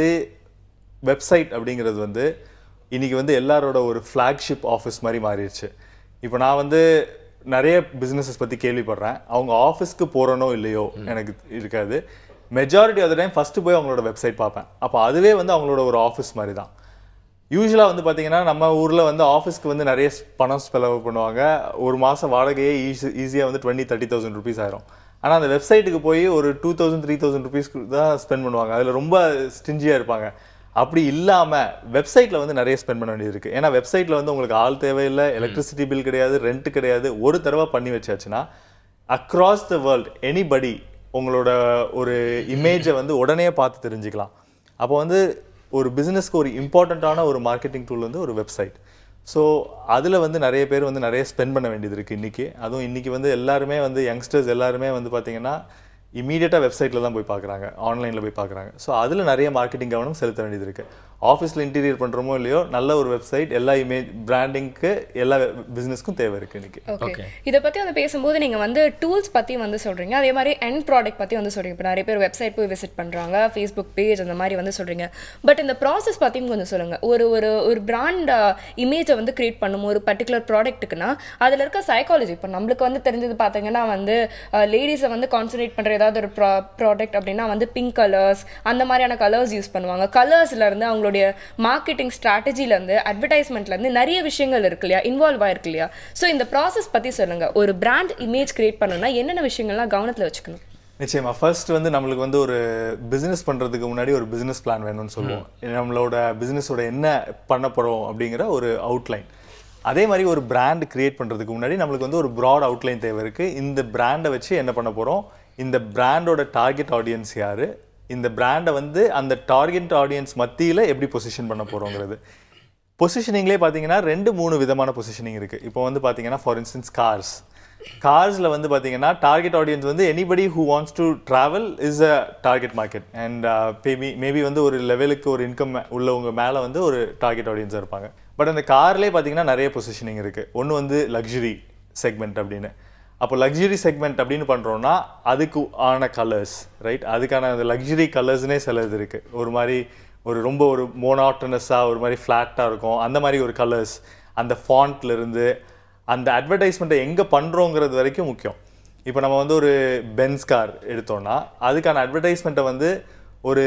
வெப்சைட் அப்படிங்கிறது வந்து இன்னைக்கு வந்து எல்லாரோட ஒரு ஃப்ளாக்ஷிப் ஆஃபீஸ் மாதிரி மாறிடுச்சு இப்போ நான் வந்து நிறைய பிஸ்னஸஸ் பற்றி கேள்விப்படுறேன் அவங்க ஆஃபீஸ்க்கு போகிறனோ இல்லையோ எனக்கு இருக்காது majority of the time first போய் அவங்களோட வெப்சைட் பார்ப்பேன் அப்போ அதுவே வந்து அவங்களோட ஒரு ஆஃபீஸ் மாதிரி தான் யூஸ்வலாக வந்து பார்த்தீங்கன்னா நம்ம ஊரில் வந்து ஆஃபீஸ்க்கு வந்து நிறைய ஸ்- பணம் செலவு பண்ணுவாங்க ஒரு மாதம் வாடகையே ஈஸி ஈஸியாக வந்து டுவெண்ட்டி தேர்ட்டி தௌசண்ட் ருபீஸ் ஆயிரும் ஆனால் அந்த வெப்சைட்டுக்கு போய் ஒரு டூ தௌசண்ட் த்ரீ தௌசண்ட் ருபீஸ்க்கு தான் ஸ்பெண்ட் பண்ணுவாங்க அதில் ரொம்ப ஸ்டிஞ்சியாக இருப்பாங்க அப்படி இல்லாமல் வெப்சைட்டில் வந்து நிறைய ஸ்பெண்ட் பண்ண வேண்டியது இருக்குது ஏன்னா வெப்சைட்டில் வந்து உங்களுக்கு ஆள் தேவையில்லை எலக்ட்ரிசிட்டி பில் கிடையாது ரெண்ட் கிடையாது ஒரு தடவை பண்ணி வச்சாச்சுன்னா அக்ராஸ் த வேர்ல்ட் எனிபடி உங்களோட ஒரு இமேஜை வந்து உடனே பார்த்து தெரிஞ்சுக்கலாம் அப்போ வந்து ஒரு பிஸ்னஸ்க்கு ஒரு இம்பார்ட்டண்ட்டான ஒரு மார்க்கெட்டிங் டூல் வந்து ஒரு வெப்சைட் ஸோ அதில் வந்து நிறைய பேர் வந்து நிறைய ஸ்பெண்ட் பண்ண வேண்டியது இருக்குது இன்றைக்கி அதுவும் இன்றைக்கி வந்து எல்லாருமே வந்து யங்ஸ்டர்ஸ் எல்லாருமே வந்து பார்த்தீங்கன்னா இமீடியட்டாக வெப்சைட்டில் தான் போய் பார்க்குறாங்க ஆன்லைனில் போய் பார்க்குறாங்க ஸோ அதில் நிறைய மார்க்கெட்டிங் கவனம் செலுத்த வேண்டியது இருக்குது ஆஃபீஸில் இன்டீரியர் பண்ணுறோமோ இல்லையோ நல்ல ஒரு வெப்சைட் எல்லா இமேஜ் பிராண்டிங்க்கு எல்லா பிஸ்னஸ்க்கும் தேவை இருக்குது இன்றைக்கி ஓகே இதை பற்றி வந்து பேசும்போது நீங்கள் வந்து டூல்ஸ் பற்றி வந்து சொல்கிறீங்க அதே மாதிரி எண்ட் ப்ராடக்ட் பற்றி வந்து சொல்கிறீங்க இப்போ நிறைய பேர் வெப்சைட் போய் விசிட் பண்ணுறாங்க ஃபேஸ்புக் பேஜ் அந்த மாதிரி வந்து சொல்கிறீங்க பட் இந்த ப்ராசஸ் பற்றியும் கொஞ்சம் சொல்லுங்கள் ஒரு ஒரு ஒரு பிராண்ட் இமேஜை வந்து கிரியேட் பண்ணும் ஒரு பர்டிகுலர் ப்ராடக்ட்டுக்குன்னா அதில் இருக்க சைக்காலஜி இப்போ நம்மளுக்கு வந்து தெரிஞ்சது பார்த்தீங்கன்னா வந்து லேடிஸை வந்து கான்சன்ட்ரேட் பண்ணுற ஏதாவது ஒரு ப்ரா ப்ராடக்ட் அப்படின்னா வந்து பிங்க் கலர்ஸ் அந்த மாதிரியான கலர்ஸ் யூஸ் பண்ணுவாங்க கலர்ஸ்லேருந்து அவங்களுடைய மார்க்கெட்டிங் ஸ்ட்ராட்டஜிலேருந்து அட்வர்டைஸ்மெண்ட்லேருந்து நிறைய விஷயங்கள் இருக்கு இல்லையா இன்வால்வ் ஆயிருக்கு இல்லையா ஸோ இந்த ப்ராசஸ் பற்றி சொல்லுங்கள் ஒரு பிராண்ட் இமேஜ் கிரியேட் பண்ணணும்னா என்னென்ன விஷயங்கள்லாம் கவனத்தில் வச்சுக்கணும் நிச்சயமா ஃபர்ஸ்ட் வந்து நம்மளுக்கு வந்து ஒரு பிசினஸ் பண்றதுக்கு முன்னாடி ஒரு பிசினஸ் பிளான் வேணும்னு சொல்லுவோம் நம்மளோட பிசினஸோட என்ன பண்ண போறோம் அப்படிங்கிற ஒரு அவுட்லைன் அதே மாதிரி ஒரு பிராண்ட் கிரியேட் பண்றதுக்கு முன்னாடி நம்மளுக்கு வந்து ஒரு ப்ராட் அவுட்லைன் தேவை இருக்கு இந்த பிராண்டை வச்சு என்ன பண்ண போறோம் இந்த பிராண்டோட டார்கெட் ஆடியன்ஸ் யாரு இந்த பிராண்டை வந்து அந்த டார்கெட் ஆடியன்ஸ் மத்தியில எப்படி பொசிஷன் பண்ண போறோங்கிறது பொசிஷனிங்லேயே பார்த்தீங்கன்னா ரெண்டு மூணு விதமான பொசிஷனிங் இருக்குது இப்போ வந்து பார்த்தீங்கன்னா ஃபார் இன்ஸ்டன்ஸ் கார்ஸ் கார்ஸில் வந்து பார்த்தீங்கன்னா டார்கெட் ஆடியன்ஸ் வந்து anybody who wants to travel is a target market and maybe maybe வந்து ஒரு லெவலுக்கு ஒரு இன்கம் உள்ளவங்க மேலே வந்து ஒரு டார்கெட் ஆடியன்ஸாக இருப்பாங்க பட் அந்த கார்லேயே பார்த்தீங்கன்னா நிறைய பொசிஷனிங் இருக்குது ஒன்று வந்து லக்ஸுரி செக்மெண்ட் அப்படின்னு அப்போ லக்ஸுரி செக்மெண்ட் அப்படின்னு பண்ணுறோன்னா அதுக்கு ஆன கலர்ஸ் ரைட் அதுக்கான அந்த லக்ஸுரி கலர்ஸ்னே சிலது இருக்குது ஒரு மாதிரி ஒரு ரொம்ப ஒரு மோனாட்டனஸாக ஒரு மாதிரி ஃப்ளாட்டாக இருக்கும் அந்த மாதிரி ஒரு கலர்ஸ் அந்த ஃபாண்ட்ல இருந்து அந்த அட்வர்டைஸ்மெண்ட்டை எங்கே பண்ணுறோங்கிறது வரைக்கும் முக்கியம் இப்போ நம்ம வந்து ஒரு பென்ஸ் கார் எடுத்தோம்னா அதுக்கான அட்வர்டைஸ்மெண்ட்டை வந்து ஒரு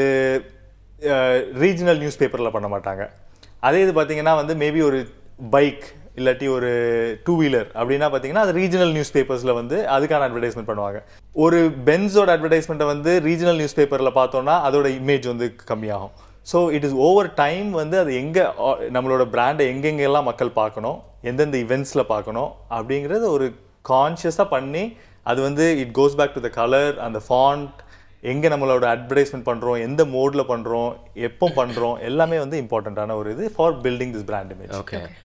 ரீஜனல் நியூஸ் பேப்பரில் பண்ண மாட்டாங்க அதே இது பார்த்தீங்கன்னா வந்து மேபி ஒரு பைக் இல்லாட்டி ஒரு டூ வீலர் அப்படின்னா பார்த்தீங்கன்னா அது ரீஜனல் நியூஸ் பேப்பர்ஸில் வந்து அதுக்கான அட்வர்டைஸ்மெண்ட் பண்ணுவாங்க ஒரு பென்ஸோட அட்வர்டைஸ்மெண்ட்டை வந்து ரீஜனல் நியூஸ் பேப்பரில் பார்த்தோன்னா அதோட இமேஜ் வந்து கம்மியாகும் so it is over time வந்து அது எங்கே நம்மளோட பிராண்டை எங்கெங்கெல்லாம் மக்கள் பார்க்கணும் எந்தெந்த இவெண்ட்ஸில் பார்க்கணும் அப்படிங்கிறது ஒரு கான்ஷியஸாக பண்ணி அது வந்து it goes back to the colour அந்த ஃபாண்ட் எங்கே நம்மளோட அட்வர்டைஸ்மெண்ட் பண்ணுறோம் எந்த மோடில் பண்ணுறோம் எப்போ பண்ணுறோம் எல்லாமே வந்து இம்பார்ட்டண்ட்டான ஒரு இது for building this brand image okay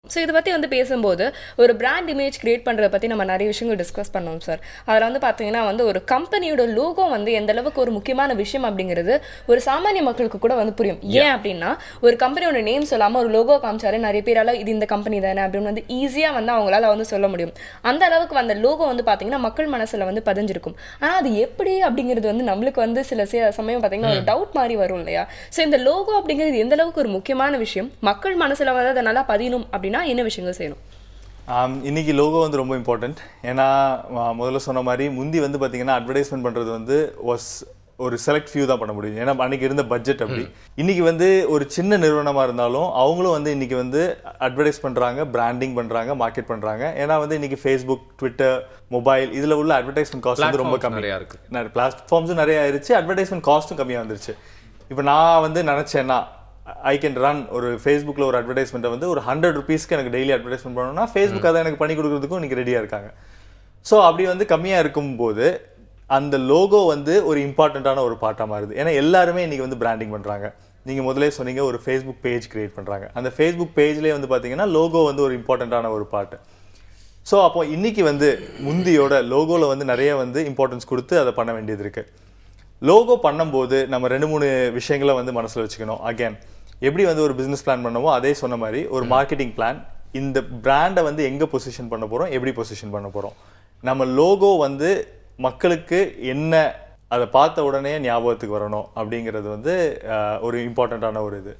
so இதை பற்றி வந்து பேசும்போது ஒரு பிராண்ட் இமேஜ் கிரியேட் பண்ணுறத பற்றி நம்ம நிறைய விஷயங்கள் டிஸ்கஸ் பண்ணோம் சார் அதில் வந்து பார்த்தீங்கன்னா வந்து ஒரு கம்பெனியோட லோகோ வந்து எந்த அளவுக்கு ஒரு முக்கியமான விஷயம் அப்படிங்கிறது ஒரு சாமானிய மக்களுக்கு கூட வந்து புரியும் ஏன் அப்படின்னா ஒரு கம்பெனியோட நேம் சொல்லாமல் ஒரு லோகோ காமிச்சாரு நிறைய பேரால இது இந்த கம்பெனி தானே அப்படின்னு வந்து ஈஸியாக வந்து அவங்களால வந்து சொல்ல முடியும் அந்த அளவுக்கு அந்த லோகோ வந்து பார்த்தீங்கன்னா மக்கள் மனசில் வந்து பதிஞ்சிருக்கும் ஆனால் அது எப்படி அப்படிங்கிறது வந்து நம்மளுக்கு வந்து சில சி- சமயம் பார்த்தீங்கன்னா ஒரு டவுட் மாதிரி வரும் இல்லையா ஸோ இந்த லோகோ அப்படிங்கிறது எந்த அளவுக்கு ஒரு முக்கியமான விஷயம் மக்கள் மனசில் வந்து அதை நல்லா பதியணும் அப்படின்னா என்ன விஷயங்கள் செய்யணும் ஆம், இன்னைக்கு லோகோ வந்து ரொம்ப இம்பார்ட்டண்ட் ஏன்னா ஆ, முதல்ல சொன்ன மாதிரி முந்தி வந்து பார்த்தீங்கன்னா அட்வர்டைஸ்மெண்ட் பண்ணுறது வந்து வாஸ் ஒரு செலக்ட் ஃபியூ தான் பண்ண முடியும் ஏன்னா அன்னைக்கு இருந்த பட்ஜெட் அப்படி இன்னைக்கு வந்து ஒரு சின்ன நிறுவனமாக இருந்தாலும் அவங்களும் வந்து இன்னைக்கு வந்து அட்வர்டைஸ் பண்ணுறாங்க பிராண்டிங் பண்ணுறாங்க மார்க்கெட் பண்ணுறாங்க ஏன்னா வந்து இன்னைக்கு ஃபேஸ்புக் ட்விட்டர் மொபைல் இதில் உள்ள அட்வர்டைஸ்மெண்ட் காஸ்ட் வந்து ரொம்ப Platforms கம்மி நிறையா இருக்கு. பிளாட்ஃபார்ம்ஸும் நிறைய ஆயிருச்சு அட்வர்டைஸ்மெண்ட் காஸ்ட்டும் கம்மியாக வந்துருச்சு இப்போ நான் வந்து நினச்சேன்னா ஐ கேன் ரன் ஒரு ஃபேஸ்புக்கில் ஒரு அட்வர்டைஸ்மெண்ட்டை வந்து ஒரு ஹண்ட்ரட் ருபீஸ்க்கு எனக்கு டெய்லி அட்வர்டைஸ்மெண்ட் பண்ணணும்னா ஃபேஸ்புக் அதை எனக்கு பண்ணி கொடுக்குறதுக்கும் இன்னைக்கு ரெடியாக இருக்காங்க ஸோ அப்படி வந்து கம்மியாக இருக்கும்போது அந்த லோகோ வந்து ஒரு இம்பார்ட்டண்ட்டான ஒரு பாட்டாக மாறுது ஏன்னா எல்லாருமே இன்னைக்கு வந்து பிராண்டிங் பண்ணுறாங்க நீங்கள் முதல்ல சொன்னீங்க ஒரு ஃபேஸ்புக் பேஜ் கிரியேட் பண்ணுறாங்க அந்த ஃபேஸ்புக் பேஜ்லேயே வந்து பார்த்தீங்கன்னா லோகோ வந்து ஒரு இம்பார்ட்டண்ட்டான ஒரு பாட்டு ஸோ அப்போ இன்னைக்கு வந்து முந்தியோட லோகோவில் வந்து நிறைய வந்து இம்பார்ட்டன்ஸ் கொடுத்து அதை பண்ண வேண்டியது இருக்கு லோகோ பண்ணும்போது நம்ம ரெண்டு மூணு விஷயங்களை வந்து மனசில் வச்சுக்கணும் அகைன் எப்படி வந்து ஒரு பிஸ்னஸ் பிளான் பண்ணமோ அதே சொன்ன மாதிரி ஒரு மார்க்கெட்டிங் பிளான் இந்த பிராண்டை வந்து எங்கே பொசிஷன் பண்ண போகிறோம் எப்படி பொசிஷன் பண்ண போகிறோம் நம்ம லோகோ வந்து மக்களுக்கு என்ன அதை பார்த்த உடனே ஞாபகத்துக்கு வரணும் அப்படிங்கிறது வந்து ஆஹ், ஒரு இம்பார்ட்டண்ட்டான ஒரு இது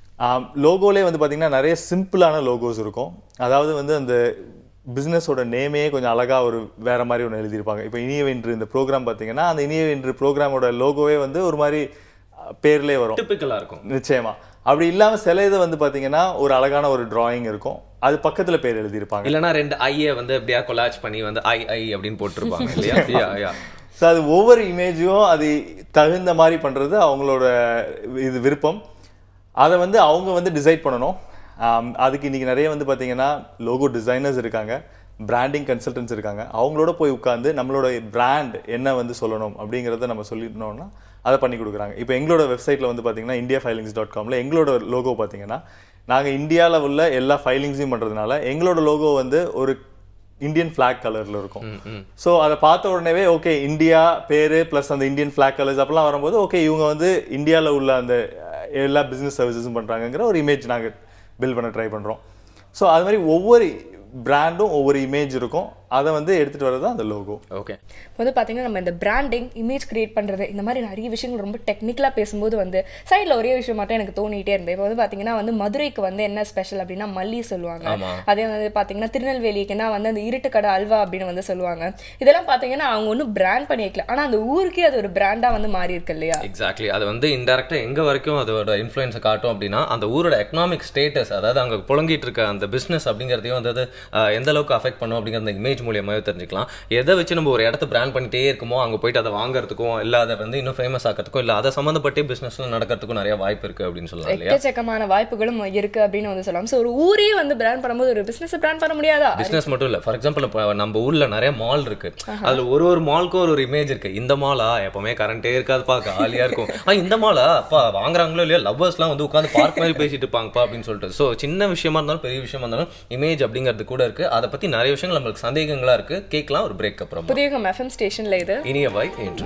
லோகோலே வந்து பார்த்தீங்கன்னா நிறைய சிம்பிளான லோகோஸ் இருக்கும் அதாவது வந்து அந்த பிஸ்னஸோட நேமே கொஞ்சம் அழகா ஒரு வேற மாதிரி ஒன்று எழுதியிருப்பாங்க இப்போ இனியவென்று இந்த ப்ரோக்ராம் பார்த்தீங்கன்னா அந்த இனியவென்று ப்ரோக்ராமோட லோகோவே வந்து ஒரு மாதிரி அஹ், பேர்லயே வரும் டிப்பிக்கலா இருக்கும் நிச்சயமா அப்படி இல்லாம சில இது வந்து பாத்தீங்கன்னா ஒரு அழகான ஒரு டிராயிங் இருக்கும் அது பக்கத்துல பேர் எழுதியிருப்பாங்க இல்லனா ரெண்டு ஐய வந்து அப்படியே கொலாச் பண்ணி வந்து ஐ ஐ அப்படின்னு போட்டிருப்பாங்க இல்லையா யா யா ஸோ அது ஒவ்வொரு இமேஜும் அது தகுந்த மாதிரி பண்றது அவங்களோட இது விருப்பம் அதை வந்து அவங்க வந்து டிசைட் பண்ணணும் ஆம், அதுக்கு இன்னைக்கு நிறைய வந்து பாத்தீங்கன்னா லோகோ டிசைனர்ஸ் இருக்காங்க பிராண்டிங் கன்சல்டன்ஸ் இருக்காங்க அவங்களோட போய் உட்காந்து நம்மளோட பிராண்ட் என்ன வந்து சொல்லணும் அப்படிங்கிறத நம்ம சொல்லிட்டோம்னா அதை பண்ணி கொடுக்குறாங்க இப்போ எங்களோட வெப்சைட்டில் வந்து பார்த்தீங்கன்னா இந்தியா ஃபைலிங்ஸ் டாட் காமில் எங்களோட லோகோ பார்த்தீங்கன்னா நாங்கள் இந்தியாவில் உள்ள எல்லா ஃபைலிங்ஸையும் பண்ணுறதுனால எங்களோட லோகோ வந்து ஒரு இந்தியன் ஃபிளாக் கலரில் இருக்கும் ஸோ அதை பார்த்த உடனேவே ஓகே இந்தியா பேரு ப்ளஸ் அந்த இந்தியன் ஃபிளாக் கலர்ஸ் அப்பெல்லாம் வரும்போது ஓகே இவங்க வந்து இந்தியாவில் உள்ள அந்த அஹ், எல்லா பிஸ்னஸ் சர்வீசஸும் பண்ணுறாங்கங்கிற ஒரு இமேஜ் நாங்கள் பில்ட் பண்ண ட்ரை பண்ணுறோம் ஸோ அது மாதிரி ஒவ்வொரு பிராண்டும் ஒவ்வொரு இமேஜ் இருக்கும் அதை வந்து எடுத்துகிட்டு வர்றது தான் அந்த லோகோ ஓகே இப்போ வந்து பார்த்தீங்கன்னா நம்ம இந்த பிராண்டிங் இமேஜ் கிரியேட் பண்ணுறது இந்த மாதிரி நிறைய விஷயங்கள் ரொம்ப டெக்னிக்கலாக பேசும்போது வந்து சைடில் ஒரே விஷயம் மட்டும் எனக்கு தோணிட்டே இருந்தது இப்போ வந்து பார்த்தீங்கன்னா வந்து மதுரைக்கு வந்து என்ன ஸ்பெஷல் அப்படின்னா மல்லி சொல்லுவாங்க ஆமா. அதே வந்து பார்த்தீங்கன்னா திருநெல்வேலிக்குன்னா வந்து அந்த இருட்டு கடை அல்வா அப்படின்னு வந்து சொல்லுவாங்க இதெல்லாம் பார்த்தீங்கன்னா அவங்க ஒன்றும் பிராண்ட் பண்ணி வைக்கல ஆனால் அந்த ஊருக்கே அது ஒரு பிராண்டாக வந்து மாறி இருக்கு இல்லையா எக்ஸாக்ட்லி அது வந்து இன்டெரக்டாக எங்க வரைக்கும் அதோட இன்ஃப்ளூயன்ஸை காட்டும் அப்படின்னா அந்த ஊரோட எக்கனாமிக் ஸ்டேட்டஸ் அதாவது அங்க புழங்கிட்டு இருக்க அந்த பிசினஸ் அப்படிங்கிறதையும் வந்து அது அஹ், எந்த அளவுக்கு அஃபெக்ட் பண்ணும் அப்படிங்கிற அந்த இமேஜ் மூலியமாவே தெரிஞ்சுக்கலாம் எதை வச்சு நம்ம ஒரு இடத்த பிராண்ட் பண்ணிட்டே இருக்குமோ அங்க போயிட்டு அதை வாங்குறதுக்கும் இல்ல அதை வந்து இன்னும் ஃபேமஸ் ஆக்கிறதுக்கும் இல்ல அதை சம்மந்தப்பட்டே பிசினஸ்ல நடக்கிறதுக்கும் நிறைய வாய்ப்பு இருக்கு அப்படின்னு சொல்லலாம் இல்லையா எக்கச்சக்கமான வாய்ப்புகளும் இருக்கு அப்படின்னு வந்து சொல்லலாம் ஸோ ஒரு ஊரே வந்து பிராண்ட் பண்ணும்போது ஒரு பிசினஸ் பிராண்ட் பண்ண முடியாதா பிசினஸ் மட்டும் இல்ல ஃபார் எக்ஸாம்பிள் இப்போ நம்ம ஊர்ல நிறைய மால் இருக்கு அதுல ஒரு ஒரு மால்க்கும் ஒரு ஒரு இமேஜ் இருக்கு இந்த மாலா எப்பவுமே கரண்டே இருக்காதுப்பா காலியா இருக்கும் ஆ இந்த மாலா அப்பா வாங்குறாங்களோ இல்லையோ லவ்வர்ஸ்லாம் வந்து உட்காந்து பார்க் மாதிரி பேசிட்டு இருப்பாங்கப்பா அப்படின்னு சொல்லிட்டு ஸோ சின்ன விஷயமா இருந்தாலும் பெரிய விஷயமா இருந்தாலும் இமேஜ் அப்படிங்கிறது கூட இருக்கு அதை பத்தி நிறைய விஷயங்கள் நம்மளுக்கு சந்தேகங்களா இருக்கு கேட்கலாம் ஒரு பிரேக் அப்புறம் புதிய எஃப்எம் ஸ்டேஷன்ல இது இனிய வாய் என்று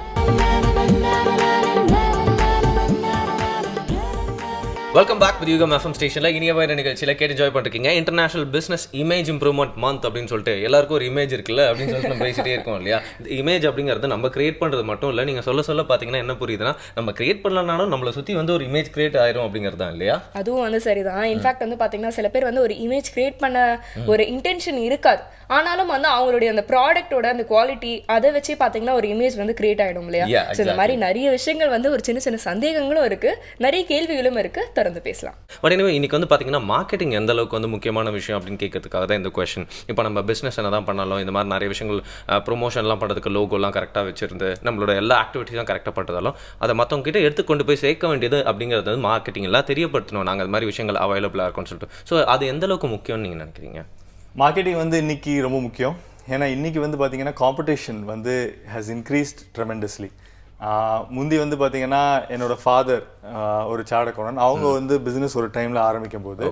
வெல்கம் பேக் வித் யூகம் எஃப்எம் ஸ்டேஷன்ல இனிய வயது நிகழ்ச்சியில கேட்டு என்ஜாய் பண்ணிருக்கீங்க international business image improvement month அப்படின்னு சொல்லிட்டு எல்லாருக்கும் ஒரு இமேஜ் இருக்குல்ல அப்படின்னு சொல்லிட்டு நம்ம பேசிட்டே இருக்கோம் இல்லையா இந்த இமேஜ் அப்படிங்கிறது நம்ம கிரியேட் பண்றது மட்டும் இல்ல நீங்க சொல்ல சொல்ல பாத்தீங்கன்னா என்ன புரியுதுன்னா நம்ம கிரியேட் பண்ணலனாலும் நம்மளை சுத்தி வந்து ஒரு இமேஜ் கிரியேட் ஆயிரும் அப்படிங்கிறது தான் இல்லையா அதுவும் வந்து சரிதான் இன்ஃபேக்ட் வந்து பாத்தீங்கன்னா சில பேர் வந்து ஒரு இமேஜ் கிரியேட் பண்ண ஒரு இன்டென்ஷன் இருக்காது ஆனாலும் வந்து அவங்களுடைய அந்த ப்ராடக்ட்டோட அந்த குவாலிட்டி அதை வச்சு பாத்தீங்கன்னா ஒரு இமேஜ் வந்து கிரியேட் ஆயிடும் இல்லையா Yeah, So, இந்த மாதிரி நிறைய விஷயங்கள் வந்து ஒரு சின்ன சின்ன சந்தேகங்களும் இருக்கு நிறைய கேள்விகளும் இருக்கு திறந்து பேசலாம் பட் எனவே இன்னைக்கு வந்து பார்த்தீங்கன்னா மார்க்கெட்டிங் எந்த அளவுக்கு வந்து முக்கியமான விஷயம் அப்படின்னு கேட்கறதுக்காக தான் இந்த கொஷின் இப்போ நம்ம பிஸ்னஸ் என்ன தான் பண்ணாலும் இந்த மாதிரி நிறைய விஷயங்கள் ப்ரொமோஷன்லாம் பண்ணுறதுக்கு லோகோலாம் கரெக்டாக வச்சிருந்து நம்மளோட எல்லா ஆக்டிவிட்டிஸும் கரெக்டாக பண்றதாலும் அதை மற்றவங்க கிட்ட எடுத்து கொண்டு போய் சேர்க்க வேண்டியது அப்படிங்கிறது வந்து மார்க்கெட்டிங் எல்லாம் தெரியப்படுத்தணும் நாங்கள் அது மாதிரி விஷயங்கள் அவைலபிளாக இருக்கும்னு சொல்லிட்டு ஸோ அது எந்த அளவுக்கு முக்கியம்னு நீங்கள் நினைக்கிறீங்க மார்க்கெட்டிங் வந்து இன்னைக்கு ரொம்ப முக்கியம் ஏன்னா இன்னைக்கு வந்து பார்த்தீங்கன்னா காம்படிஷன் வந்து ஹஸ் இன்க்ரீஸ்ட் ட்ரெமெண்டஸ்லி முந்தி வந்து பார்த்தீங்கன்னா என்னோட ஃபாதர் ஒரு சாடக்கோணன் அவங்க வந்து பிஸ்னஸ் ஒரு டைமில் ஆரம்பிக்கும் போது ஓகே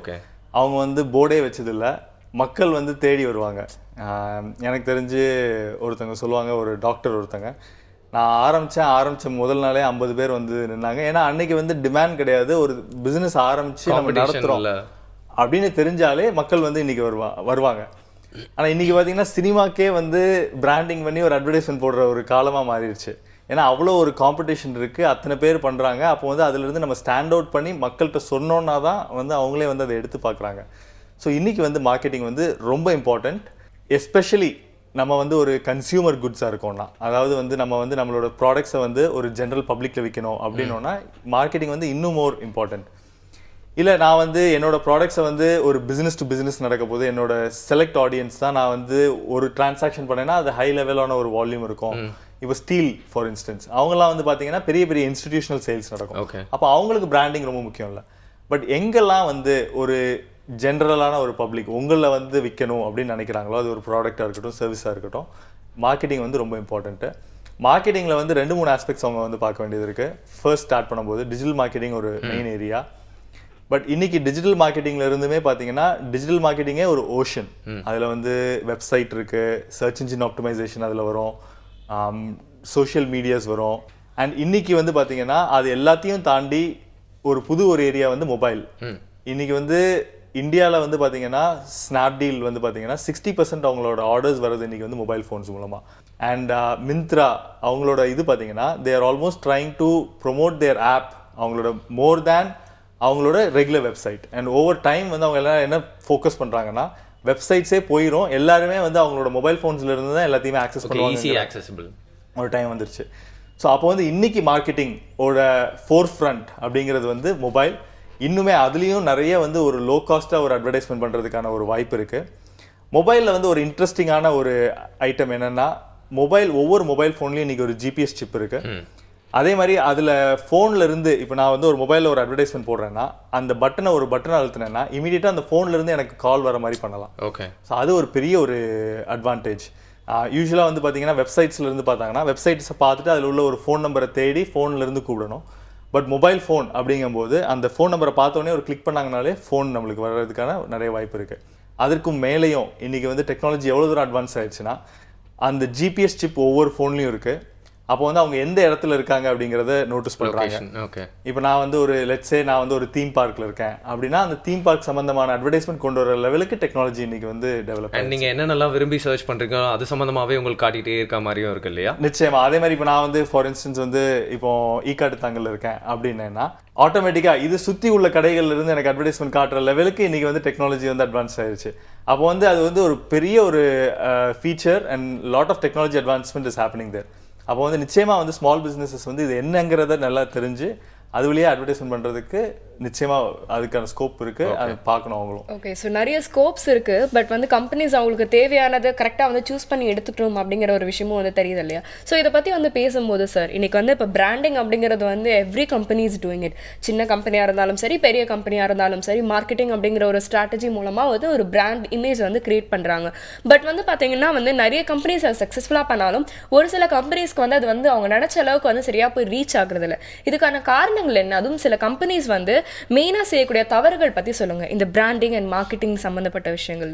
அவங்க வந்து போர்டே வச்சதில்ல மக்கள் வந்து தேடி வருவாங்க ஆஹ் எனக்கு தெரிஞ்சு ஒருத்தங்க சொல்லுவாங்க ஒரு டாக்டர் ஒருத்தங்க நான் ஆரம்பித்தேன் ஆரம்பித்த முதல் நாளே ஐம்பது பேர் வந்து நின்னாங்க ஏன்னா அன்னைக்கு வந்து டிமாண்ட் கிடையாது ஒரு பிஸ்னஸ் ஆரம்பித்து நம்ம Competition நடத்துகிறோம் இல்ல. அப்படின்னு தெரிஞ்சாலே மக்கள் வந்து இன்னைக்கு வருவா வருவாங்க ஆனா இன்னைக்கு பாத்தீங்கன்னா சினிமாக்கே வந்து பிராண்டிங் பண்ணி ஒரு அட்வர்டைஸ்மெண்ட் போடுற ஒரு காலமா மாறிடுச்சு ஏன்னா அவ்வளோ ஒரு காம்படிஷன் இருக்கு அத்தனை பேர் பண்றாங்க அப்போ வந்து அதுல இருந்து நம்ம ஸ்டாண்ட் அவுட் பண்ணி மக்கள்கிட்ட சொன்னோன்னா தான் வந்து அவங்களே வந்து அதை எடுத்து பார்க்கறாங்க ஸோ இன்னைக்கு வந்து மார்க்கெட்டிங் வந்து ரொம்ப இம்பார்ட்டண்ட் எஸ்பெஷலி நம்ம வந்து ஒரு கன்சியூமர் குட்ஸாக இருக்கோம்னா அதாவது வந்து நம்ம வந்து நம்மளோட ப்ராடக்ட்ஸை வந்து ஒரு ஜென்ரல் பப்ளிக்ல விற்கணும் அப்படின்னோன்னா மார்க்கெட்டிங் வந்து இன்னும் மோர் இம்பார்ட்டன்ட் இல்லை நான் வந்து என்னோட ப்ராடக்ட்ஸை வந்து ஒரு பிஸ்னஸ் டு பிஸ்னஸ் நடக்க போது என்னோட செலக்ட் ஆடியன்ஸ் தான் நான் வந்து ஒரு டிரான்சாக்ஷன் பண்ணேன்னா அது ஹை லெவலான ஒரு வால்யூம் இருக்கும் இப்போ ஸ்டீல் ஃபார் இன்ஸ்டன்ஸ் அவங்கலாம் வந்து பார்த்தீங்கன்னா பெரிய பெரிய இன்ஸ்டிடியூஷனல் சேல்ஸ் நடக்கும் Okay. அப்போ அவங்களுக்கு பிராண்டிங் ரொம்ப முக்கியம் இல்லை பட் எங்கெல்லாம் வந்து ஒரு ஜென்ரலான ஒரு பப்ளிக் உங்களில் வந்து விற்கணும் அப்படின்னு நினைக்கிறாங்களோ அது ஒரு ப்ராடக்டாக இருக்கட்டும் சர்வீஸாக இருக்கட்டும் மார்க்கெட்டிங் வந்து ரொம்ப இம்பார்ட்டன்ட்டு மார்க்கெட்டிங்கில் வந்து ரெண்டு மூணு ஆஸ்பெக்ட்ஸ் அவங்க வந்து பார்க்க வேண்டியது இருக்குது ஃபர்ஸ்ட் ஸ்டார்ட் பண்ணும்போது டிஜிட்டல் மார்க்கெட்டிங் ஒரு மெயின் ஏரியா பட் இன்னைக்கு டிஜிட்டல் மார்க்கெட்டிங்ல இருந்துமே பார்த்தீங்கன்னா டிஜிட்டல் மார்க்கெட்டிங்கே ஒரு ஓஷன் அதில் வந்து வெப்சைட் இருக்கு சர்ச் இன்ஜின் ஆப்டிமைசேஷன் அதில் வரும் சோஷியல் மீடியாஸ் வரும் அண்ட் இன்னைக்கு வந்து பார்த்தீங்கன்னா அது எல்லாத்தையும் தாண்டி ஒரு புது ஒரு ஏரியா வந்து மொபைல் இன்னைக்கு வந்து இந்தியாவில் வந்து பார்த்தீங்கன்னா ஸ்னாப்டீல் வந்து பார்த்தீங்கன்னா சிக்ஸ்டி பர்சன்ட் அவங்களோட ஆர்டர்ஸ் வர்றது இன்னைக்கு வந்து மொபைல் ஃபோன்ஸ் மூலமாக அண்ட் மிந்த்ரா அவங்களோட இது பார்த்தீங்கன்னா they are almost trying to promote their app அவங்களோட மோர் தேன் அவங்களோட regular website and over time வந்து அவங்க எல்லாம் என்ன ஃபோக்கஸ் பண்ணுறாங்கன்னா வெப்சைட்ஸே போயிடும் எல்லாருமே வந்து அவங்களோட மொபைல் ஃபோன்ஸ்ல இருந்து தான் எல்லாத்தையுமே ஆக்சஸ் ஈஸி பண்ணுவாங்க ஆக்சசிபிள் ஒரு டைம் வந்துருச்சு ஸோ அப்போ வந்து இன்னைக்கு மார்க்கெட்டிங் ஓட ஃபோர் ஃப்ரண்ட் அப்படிங்கிறது வந்து மொபைல் இன்னுமே அதுலேயும் நிறைய வந்து ஒரு லோ காஸ்ட்டாக ஒரு அட்வர்டைஸ்மெண்ட் பண்ணுறதுக்கான ஒரு வாய்ப்பு இருக்குது மொபைலில் வந்து ஒரு இன்ட்ரெஸ்டிங்கான ஒரு ஐட்டம் என்னன்னா மொபைல் ஒவ்வொரு மொபைல் ஃபோன்லேயும் இன்னைக்கு ஒரு ஜிபிஎஸ் சிப் இருக்கு அதே மாதிரி அதில் ஃபோனில் இருந்து இப்போ நான் வந்து ஒரு மொபைலில் ஒரு அட்வர்டைஸ்மெண்ட் போடுறேன்னா அந்த பட்டனை ஒரு பட்டனை அழுத்தினேன்னா இமீடியட்டாக அந்த ஃபோன்ல இருந்து எனக்கு கால் வர மாதிரி பண்ணலாம் ஓகே ஸோ அது ஒரு பெரிய ஒரு அட்வான்டேஜ் யூஸ்வலாக வந்து பார்த்தீங்கன்னா வெப்சைட்ஸ்ல இருந்து பார்த்தாங்கன்னா வெப்சைட்ஸை பார்த்துட்டு அதில் உள்ள ஒரு ஃபோன் நம்பரை தேடி phone ல இருந்து கூப்பிடணும் பட் மொபைல் ஃபோன் அப்படிங்கும்போது அந்த ஃபோன் நம்பரை பார்த்தோன்னே ஒரு கிளிக் பண்ணாங்கனாலே ஃபோன் நம்மளுக்கு வர்றதுக்கான நிறைய வாய்ப்பு இருக்குது அதற்கும் மேலேயும் இன்னைக்கு வந்து டெக்னாலஜி எவ்வளோ தூரம் அட்வான்ஸ் ஆயிடுச்சுன்னா அந்த ஜிபிஎஸ் சிப் ஒவ்வொரு ஃபோன்லையும் இருக்குது அப்போ வந்து அவங்க எந்த இடத்துல இருக்காங்க அப்படிங்கிறத நோட்டீஸ் பண்ணுறாங்க லொகேஷன் ஓகே இப்போ நான் வந்து ஒரு லெட்ஸே நான் வந்து ஒரு தீம் பார்க்கில் இருக்கேன் அப்படின்னா அந்த தீம் பார்க் சம்பந்தமான அட்வர்டைஸ்மெண்ட் கொண்டு வர லெவலுக்கு டெக்னாலஜி இன்னைக்கு வந்து டெவலப் அண்ட் நீங்க என்னென்னலாம் விரும்பி சர்ச் பண்றீங்களோ அது சம்பந்தமாவே உங்களுக்கு காட்டிட்டே இருக்க மாதிரியும் இருக்கு இல்லையா நிச்சயமா அதே மாதிரி இப்போ நான் வந்து ஃபார் இன்ஸ்டன்ஸ் வந்து இப்போ ஈக்காட்டு தாங்கல் இருக்கேன் அப்படின்னா ஆட்டோமேட்டிக்கா இது சுத்தி உள்ள கடைகள்ல இருந்து எனக்கு அட்வர்டைஸ்மெண்ட் காட்டுற லெவலுக்கு இன்னைக்கு வந்து டெக்னாலஜி வந்து அட்வான்ஸ் ஆயிருச்சு அப்போ வந்து அது வந்து ஒரு பெரிய ஒரு feature and lot of technology advancement is happening there அப்போ வந்து நிச்சயமா வந்து ஸ்மால் பிசினஸஸ் வந்து இது என்னங்கிறத நல்லா தெரிஞ்சு அது வழியா அட்வர்டைஸ்மெண்ட் பண்றதுக்கு நிச்சயமா அதுக்கான ஸ்கோப் இருக்கு அது பார்க்கணும் அவங்களும் ஓகே ஸோ நிறைய ஸ்கோப்ஸ் இருக்கு பட் வந்து கம்பெனிஸ் அவங்களுக்கு தேவையானதை கரெக்டாக வந்து சூஸ் பண்ணி எடுத்துக்கணும் அப்படிங்கிற ஒரு விஷயமும் வந்து தெரியுது இல்லையா ஸோ இதை பற்றி வந்து பேசும்போது சார் இன்னைக்கு வந்து இப்போ பிராண்டிங் அப்படிங்கிறது வந்து every company is doing it சின்ன கம்பெனியாக இருந்தாலும் சரி பெரிய கம்பெனியாக இருந்தாலும் சரி மார்க்கெட்டிங் அப்படிங்கிற ஒரு ஸ்ட்ராட்டஜி மூலமாக வந்து ஒரு பிராண்ட் இமேஜ் வந்து கிரியேட் பண்ணுறாங்க பட் வந்து பார்த்தீங்கன்னா வந்து நிறைய கம்பெனிஸ் அதை சக்ஸஸ்ஃபுல்லாக பண்ணாலும் ஒரு சில கம்பெனிஸ்க்கு வந்து அது வந்து அவங்க நினச்ச அளவுக்கு வந்து சரியாக போய் ரீச் ஆகுறது இல்ல இதுக்கான காரணங்கள் என்ன அதுவும் சில கம்பெனிஸ் வந்து மெயினாக செய்யக்கூடிய தவறுகள் பற்றி சொல்லுங்கள் இந்த பிராண்டிங் அண்ட் மார்க்கெட்டிங் சம்மந்தப்பட்ட விஷயங்கள்ல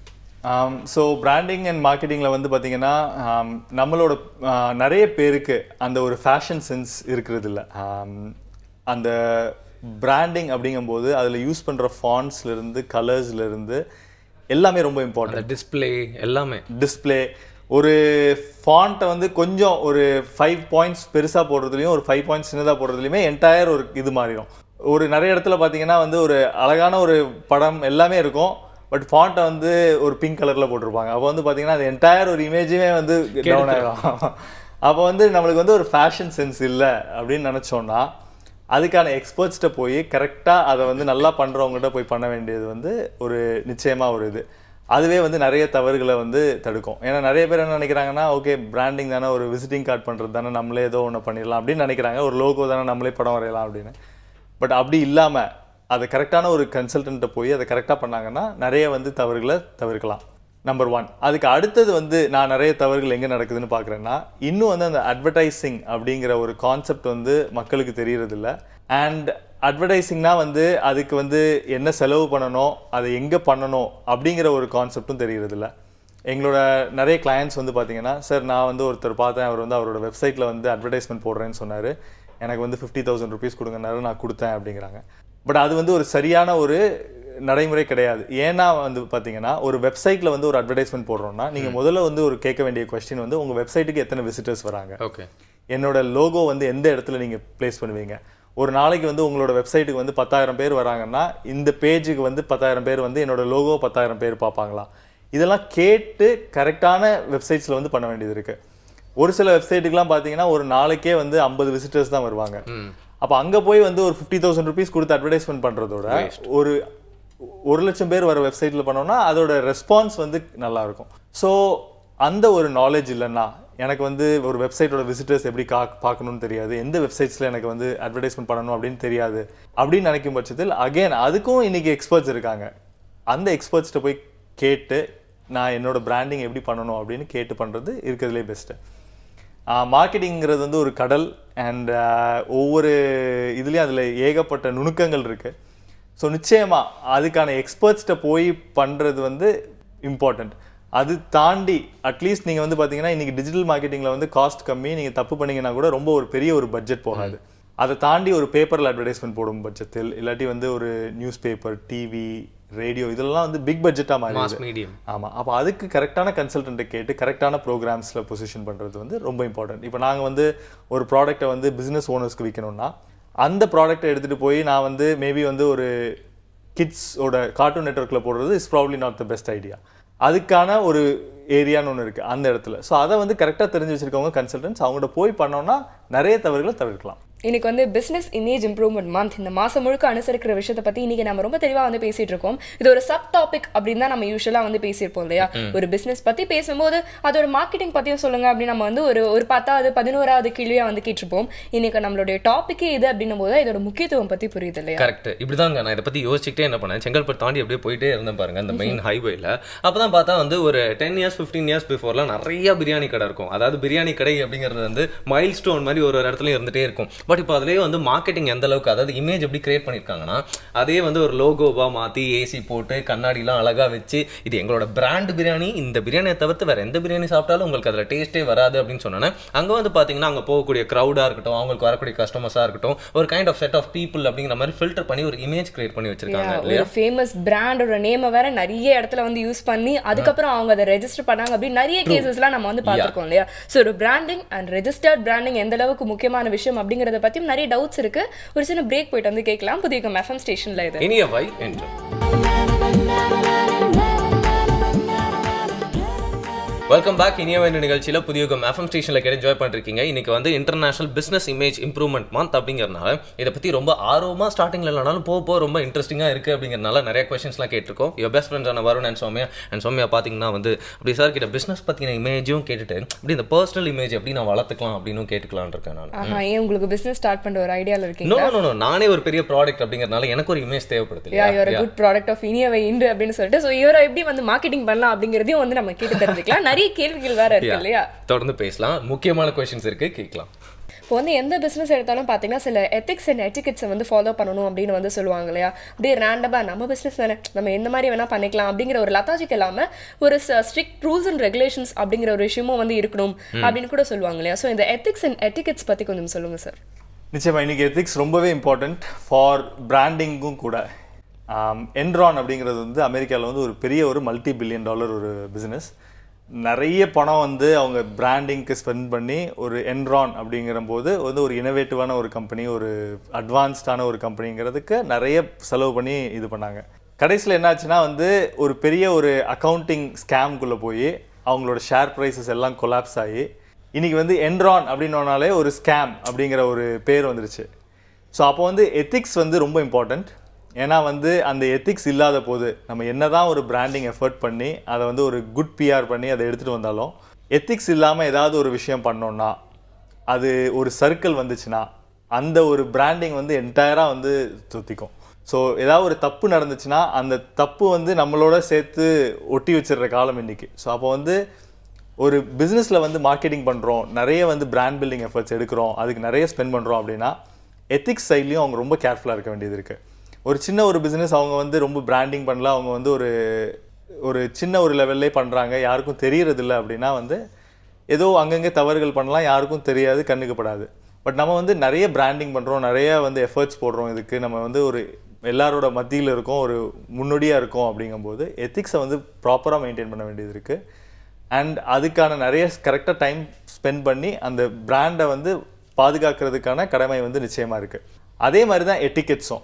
ஸோ பிராண்டிங் அண்ட் மார்க்கெட்டிங்கில் வந்து பார்த்தீங்கன்னா ஆம், நம்மளோட ஆ, நிறைய பேருக்கு அந்த ஒரு ஃபேஷன் சென்ஸ் இருக்கிறது இல்ல ஆம், அந்த பிராண்டிங் அப்படிங்கும்போது அதில் யூஸ் பண்ணுற ஃபாண்ட்ஸ்லேருந்து கலர்ஸ்லேருந்து எல்லாமே ரொம்ப இம்பார்ட்டன்ட் அந்த டிஸ்ப்ளே எல்லாமே டிஸ்ப்ளே ஒரு ஃபாண்ட்டை வந்து கொஞ்சம் ஒரு ஃபைவ் பாயிண்ட்ஸ் பெருசாக போடுறதுலையும் ஒரு ஃபைவ் பாயிண்ட்ஸ் சின்னதாக போடுறதுலையுமே என்டையர் ஒரு இது மாறிடும் ஒரு நிறைய இடத்துல பார்த்தீங்கன்னா வந்து ஒரு அழகான ஒரு படம் எல்லாமே இருக்கும் பட் ஃபாண்ட்டை வந்து ஒரு பிங்க் கலரில் போட்டிருப்பாங்க அப்போ வந்து பார்த்தீங்கன்னா அது என்டையர் ஒரு இமேஜுமே வந்து டவுன் ஆகிடும் அப்போ வந்து நம்மளுக்கு வந்து ஒரு ஃபேஷன் சென்ஸ் இல்லை அப்படின்னு நினச்சோன்னா அதுக்கான எக்ஸ்பர்ட்ஸ்கிட்ட போய் கரெக்டாக அதை வந்து நல்லா பண்ணுறவங்ககிட்ட போய் பண்ண வேண்டியது வந்து ஒரு நிச்சயமாக ஒரு இது அதுவே வந்து நிறைய தவறுகளை வந்து தடுக்கும் ஏன்னா நிறைய பேர் என்ன நினைக்கிறாங்கன்னா ஓகே பிராண்டிங் தானே ஒரு விசிட்டிங் கார்டு பண்ணுறது தானே நம்மளே ஏதோ ஒன்று பண்ணிடலாம் அப்படின்னு நினைக்கிறாங்க ஒரு லோகோ தானே நம்மளே படம் வரையலாம் அப்படின்னு பட் அப்படி இல்லாமல் அதை கரெக்டான ஒரு கன்சல்டன்ட்டை போய் அதை கரெக்டாக பண்ணாங்கன்னா நிறைய வந்து தவறுகளை தவிர்க்கலாம் நம்பர் ஒன் அதுக்கு அடுத்தது வந்து நான் நிறைய தவறுகள் எங்கே நடக்குதுன்னு பார்க்குறேன்னா இன்னும் வந்து அந்த அட்வர்டைசிங் அப்படிங்கிற ஒரு கான்செப்ட் வந்து மக்களுக்கு தெரியறதில்ல அண்ட் அட்வர்டைசிங்னா வந்து அதுக்கு வந்து என்ன செலவு பண்ணணும் அதை எங்கே பண்ணணும் அப்படிங்கிற ஒரு கான்செப்டும் தெரியறதில்ல எங்களோட நிறைய கிளையண்ட்ஸ் வந்து பார்த்தீங்கன்னா சார் நான் வந்து ஒருத்தர் பார்த்தேன் அவர் வந்து அவரோட வெப்சைட்டில் வந்து அட்வர்டைஸ்மெண்ட் போடுறேன்னு சொன்னார் எனக்கு வந்து ஃபிஃப்டி தௌசண்ட் ருபீஸ் கொடுங்கனாரு நான் கொடுத்தேன் அப்படிங்கிறாங்க பட் அது வந்து ஒரு சரியான ஒரு நடைமுறை கிடையாது ஏன்னா வந்து பார்த்தீங்கன்னா ஒரு வெப்சைட்டில் வந்து ஒரு அட்வர்டைஸ்மெண்ட் போடுறோம்னா நீங்கள் முதல்ல வந்து ஒரு கேட்க வேண்டிய கொஸ்டின் வந்து உங்கள் வெப்சைட்டுக்கு எத்தனை விசிட்டர்ஸ் வராங்க ஓகே என்னோட லோகோ வந்து எந்த இடத்துல நீங்கள் ப்ளேஸ் பண்ணுவீங்க ஒரு நாளைக்கு வந்து உங்களோட வெப்சைட்டுக்கு வந்து பத்தாயிரம் பேர் வராங்கன்னா இந்த பேஜுக்கு வந்து பத்தாயிரம் பேர் வந்து என்னோட லோகோ பத்தாயிரம் பேர் பார்ப்பாங்களா இதெல்லாம் கேட்டு கரெக்டான வெப்சைட்ஸில் வந்து பண்ண வேண்டியது இருக்கு ஒரு சில வெப்சைட்டுக்குலாம் பார்த்தீங்கன்னா ஒரு நாளைக்கே வந்து ஐம்பது விசிட்டர்ஸ் தான் வருவாங்க அப்போ அங்கே போய் வந்து ஒரு ஃபிஃப்டி தௌசண்ட் ருபீஸ் கொடுத்து அட்வர்டைஸ்மெண்ட் பண்ணுறதோட ஒரு ஒரு லட்சம் பேர் வர வெப்சைட்டில் பண்ணோம்னா அதோட ரெஸ்பான்ஸ் வந்து நல்லா இருக்கும் ஸோ அந்த ஒரு நாலேஜ் இல்லைன்னா எனக்கு வந்து ஒரு வெப்சைட்டோட விசிட்டர்ஸ் எப்படி கா பார்க்கணும்னு தெரியாது எந்த வெப்சைட்ஸில் எனக்கு வந்து அட்வர்டைஸ்மெண்ட் பண்ணணும் அப்படின்னு தெரியாது அப்படின்னு நினைக்கும் பட்சத்தில் அகைன் அதுக்கும் இன்னைக்கு எக்ஸ்பர்ட்ஸ் இருக்காங்க அந்த எக்ஸ்பர்ட்ஸ்கிட்ட போய் கேட்டு நான் என்னோட பிராண்டிங் எப்படி பண்ணணும் அப்படின்னு கேட்டு பண்ணுறது இருக்கிறதுலே பெஸ்ட்டு மார்க்கெட்டிங்கிறது வந்து ஒரு கடல் அண்ட் ஒவ்வொரு இதுலேயும் அதில் ஏகப்பட்ட நுணுக்கங்கள் இருக்குது ஸோ நிச்சயமாக அதுக்கான எக்ஸ்பர்ட்ஸ்கிட்ட போய் பண்ணுறது வந்து இம்பார்ட்டண்ட் அது தாண்டி அட்லீஸ்ட் நீங்கள் வந்து பார்த்தீங்கன்னா இன்றைக்கி டிஜிட்டல் மார்க்கெட்டிங்கில் வந்து காஸ்ட் கம்மி நீங்கள் தப்பு பண்ணீங்கன்னா கூட ரொம்ப ஒரு பெரிய ஒரு பட்ஜெட் போகாது அதை தாண்டி ஒரு பேப்பரில் அட்வர்டைஸ்மெண்ட் போடும் பட்சத்தில் இல்லாட்டி வந்து ஒரு நியூஸ் பேப்பர் டிவி ரேடியோ இதெல்லாம் வந்து பிக் பட்ஜெட்டாக மாஸ் மாறி மீடியம் ஆமாம் அப்போ அதுக்கு கரெக்டான கன்சல்டண்ட்டை கேட்டு கரெக்டான ப்ரோக்ராம்ஸில் பொசிஷன் பண்ணுறது வந்து ரொம்ப இம்பார்ட்டன்ட் இப்போ நாங்கள் வந்து ஒரு ப்ராடக்ட்டை வந்து பிஸ்னஸ் ஓனர்ஸ்க்கு விற்கணும்னா அந்த ப்ராடக்ட்டை எடுத்துகிட்டு போய் நான் வந்து மேபி வந்து ஒரு கிட்ஸோட கார்ட்டூன் நெட்ஒர்க்கில் போடுறது is probably not the best idea அதுக்கான ஒரு ஏரியான்னு ஒன்று இருக்குது அந்த இடத்துல ஸோ அதை வந்து கரெக்டாக தெரிஞ்சு வச்சிருக்கவங்க கன்சல்டன்ட்ஸ் அவங்கள்ட்ட போய் பண்ணோம்னா நிறைய தவறுகளை தவிர்க்கலாம் இன்னைக்கு வந்து பிசினஸ் இமேஜ் இம்ப்ரூவ்மெண்ட் மந்த் இந்த மாசம் முழுக்க அனுசரிக்கிற விஷயத்தை பத்தி இன்னைக்கு நம்ம ரொம்ப தெளிவா வந்து பேசிட்டு இருக்கோம் இது ஒரு சப் டாபிக் அப்படின்னு தான் நம்ம யூஸ்வலா வந்து பேசியிருப்போம் இல்லையா ஒரு பிசினஸ் பத்தி பேசும்போது அதோட மார்க்கெட்டிங் பத்தியும் சொல்லுங்க அப்படின்னு நம்ம வந்து ஒரு ஒரு பத்தாவது பதினோராவது கேள்வியா வந்து கேட்டிருப்போம் இன்னைக்கு நம்மளுடைய டாபிக்கே இது அப்படின்னும் போது இதோட முக்கியத்துவம் பத்தி புரியுது இல்லையா கரெக்ட் இப்படிதாங்க நான் இதை பத்தி யோசிச்சுக்கிட்டே என்ன பண்ணேன் செங்கல்பட்டு தாண்டி அப்படியே போயிட்டே இருந்தேன் பாருங்க அந்த மெயின் ஹைவேல அப்பதான் பார்த்தா வந்து ஒரு டென் இயர்ஸ் ஃபிஃப்டீன் இயர்ஸ் பிஃபோர்லாம் நிறைய பிரியாணி கடை இருக்கும் அதாவது பிரியாணி கடை அப்படிங்கிறது வந்து மைல் ஸ்டோன் மாதிரி ஒரு ஒரு இடத்துல இருந்துட்டே இருக்கும் பட் இப்போ அதுலயே வந்து மார்க்கெட்டிங் எந்த அளவுக்கு அதாவது இமேஜ் எப்படி கிரியேட் பண்ணிருக்காங்கன்னா அதே வந்து ஒரு லோகோவா மாத்தி ஏசி போட்டு கண்ணாடிலாம் அழகா வச்சு இது எங்களோட பிராண்ட் பிரியாணி இந்த பிரியாணியை தவிர்த்து வேற எந்த பிரியாணி சாப்பிட்டாலும் உங்களுக்கு அதுல டேஸ்டே வராது அப்படின்னு சொன்னோன்னே அங்க வந்து பாத்தீங்கன்னா அங்க போகக்கூடிய க்ரௌடா இருக்கட்டும் அவங்களுக்கு வரக்கூடிய கஸ்டமர்ஸா இருக்கட்டும் ஒரு kind of set of people அப்படிங்கிற மாதிரி ஃபில்டர் பண்ணி ஒரு இமேஜ் கிரியேட் பண்ணி வச்சிருக்காங்க Yeah, இல்லையா ஒரு ஃபேமஸ் பிராண்டோட நேமை வேற நிறைய இடத்துல வந்து யூஸ் பண்ணி அதுக்கப்புறம் அவங்க அதை ரெஜிஸ்டர் பண்ணாங்க அப்படின்னு நிறைய கேசஸ்லாம் நம்ம வந்து பார்த்திருக்கோம் இல்லையா ஸோ ஒரு பிராண்டிங் அண்ட் ரெஜிஸ்டர்ட் பிராண்டிங் எந்த அளவுக்கு முக்கியமான விஷயம் அப்படிங்கறத பத்தியும் நிறைய டவுட்ஸ் இருக்கு ஒரு சின்ன பிரேக் போயிட்டு வந்து கேட்கலாம் புதிய எஃப்எம் ஸ்டேஷன்ல இது இனிய வை என்று வெல்கம் பேக் இனிய வேண்டிய நிகழ்ச்சியில் புதியுகம் எஃப்எம் ஸ்டேஷனில் கேட்டு என்ஜாய் பண்ணிருக்கீங்க இன்னைக்கு வந்து international business image improvement month அப்படிங்கிறனால இதை பற்றி ரொம்ப ஆர்வமாக ஸ்டார்டிங்கில் இல்லைனாலும் போக போக ரொம்ப இன்ட்ரெஸ்டிங்காக இருக்குது அப்படிங்கிறனால நிறைய கொஸ்டின்ஸ்லாம் கேட்டிருக்கோம் யோ பெஸ்ட் ஃப்ரெண்ட்ஸான வருண் அண்ட் சௌமியா அண்ட் சௌமியா பார்த்தீங்கன்னா வந்து அப்படி சார் கிட்ட பிஸ்னஸ் பற்றின இமேஜும் கேட்டுட்டு அப்படி இந்த பர்சனல் இமேஜ் எப்படி நான் வளர்த்துக்கலாம் அப்படின்னு கேட்டுக்கலாம்னு இருக்கேன் நான் ஆஹா ஏன் உங்களுக்கு பிசினஸ் ஸ்டார்ட் பண்ற ஒரு ஐடியால இருக்கீங்க நோ நோ நோ நானே ஒரு பெரிய ப்ராடக்ட் அப்படிங்கிறனால எனக்கு ஒரு இமேஜ் தேவைப்படுது யா இல்லையா? யுவர் குட் ப்ராடக்ட் ஆஃப் இனியவை இன்று அப்படின்னு சொல்லிட்டு ஸோ இவரை எப்படி வந்து மார்க்கெட்டிங் பண்ணலாம் அப்படிங்கிறதையும் வந்து நம்ம கேட்டு தெரிஞ்சுக்கலாம் நிறைய கேள்விகள் வேற இருக்கு இல்லையா தொடர்ந்து பேசலாம் முக்கியமான கொஸ்டின்ஸ் இருக்கு கேட்கலாம் இப்போ வந்து எந்த பிசினஸ் எடுத்தாலும் பார்த்தீங்கன்னா சில எத்திக்ஸ் அண்ட் எட்டிகெட்ஸை வந்து ஃபாலோ பண்ணணும் அப்படின்னு வந்து சொல்லுவாங்க இல்லையா அப்படியே ரேண்டமாக நம்ம பிசினஸ் தானே நம்ம எந்த மாதிரி வேணா பண்ணிக்கலாம் அப்படிங்கிற ஒரு லத்தாஜிக் இல்லாம ஒரு ஸ்ட்ரிக்ட் ரூல்ஸ் அண்ட் ரெகுலேஷன்ஸ் அப்படிங்கிற ஒரு விஷயமும் வந்து இருக்கணும் அப்படின்னு கூட சொல்லுவாங்க இல்லையா ஸோ இந்த எத்திக்ஸ் அண்ட் எட்டிகெட்ஸ் பத்தி கொஞ்சம் சொல்லுங்க சார் நிச்சயமா இன்னைக்கு எத்திக்ஸ் ரொம்பவே இம்பார்ட்டண்ட் ஃபார் பிராண்டிங்கும் கூட என்ரான் அப்படிங்கிறது வந்து அமெரிக்காவில் வந்து ஒரு பெரிய ஒரு மல்டி பில்லியன் டாலர் ஒரு பிஸ்னஸ் நிறைய பணம் வந்து அவங்க பிராண்டிங்க்கு ஸ்பெண்ட் பண்ணி ஒரு என்ரான் அப்படிங்கிற போது வந்து ஒரு இனோவேட்டிவான ஒரு கம்பெனி ஒரு அட்வான்ஸ்டான ஒரு கம்பெனிங்கிறதுக்கு நிறைய செலவு பண்ணி இது பண்ணாங்க கடைசியில் என்னாச்சுன்னா வந்து ஒரு பெரிய ஒரு அக்கௌண்டிங் ஸ்கேம்குள்ளே போய் அவங்களோட ஷேர் ப்ரைஸஸ் எல்லாம் கொலாப்ஸ் ஆகி இன்னைக்கு வந்து என்ரான் அப்படின்னோனாலே ஒரு ஸ்கேம் அப்படிங்கிற ஒரு பேர் வந்துருச்சு ஸோ அப்போ வந்து எத்திக்ஸ் வந்து ரொம்ப இம்பார்ட்டண்ட் ஏன்னா வந்து அந்த எத்திக்ஸ் இல்லாத போது நம்ம என்னதான் ஒரு பிராண்டிங் எஃபர்ட் பண்ணி அதை வந்து ஒரு குட் பிஆர் பண்ணி அதை எடுத்துகிட்டு வந்தாலும் எத்திக்ஸ் இல்லாமல் ஏதாவது ஒரு விஷயம் பண்ணோம்னா அது ஒரு சர்க்கிள் வந்துச்சுன்னா அந்த ஒரு பிராண்டிங் வந்து என்டையராக வந்து சுத்திக்கும் ஸோ ஏதாவது ஒரு தப்பு நடந்துச்சுன்னா அந்த தப்பு வந்து நம்மளோட சேர்த்து ஒட்டி வச்சிடுற காலம் இன்னைக்கு ஸோ அப்போ வந்து ஒரு பிஸ்னஸில் வந்து மார்க்கெட்டிங் பண்ணுறோம் நிறைய வந்து பிராண்ட் பில்டிங் எஃபர்ட்ஸ் எடுக்கிறோம் அதுக்கு நிறைய ஸ்பெண்ட் பண்ணுறோம் அப்படின்னா எத்திக்ஸ் சைட்லேயும் அவங்க ரொம்ப கேர்ஃபுல்லாக இருக்க வேண்டியது இருக்குது ஒரு சின்ன ஒரு பிஸ்னஸ் அவங்க வந்து ரொம்ப பிராண்டிங் பண்ணல அவங்க வந்து ஒரு ஒரு சின்ன ஒரு லெவல்லே பண்ணுறாங்க யாருக்கும் தெரியறதில்ல அப்படின்னா வந்து ஏதோ அங்கங்கே தவறுகள் பண்ணலாம் யாருக்கும் தெரியாது கண்ணுக்கு படாது பட் நம்ம வந்து நிறைய பிராண்டிங் பண்ணுறோம் நிறைய வந்து எஃபர்ட்ஸ் போடுறோம் இதுக்கு நம்ம வந்து ஒரு எல்லாரோட மத்தியில் இருக்கோம் ஒரு முன்னோடியாக இருக்கோம் அப்படிங்கும்போது எத்திக்ஸை வந்து ப்ராப்பராக மெயின்டைன் பண்ண வேண்டியது இருக்குது அண்ட் அதுக்கான நிறைய கரெக்டாக டைம் ஸ்பெண்ட் பண்ணி அந்த பிராண்டை வந்து பாதுகாக்கிறதுக்கான கடமை வந்து நிச்சயமாக இருக்குது அதே மாதிரி தான் எட்டிக்கெட்ஸும்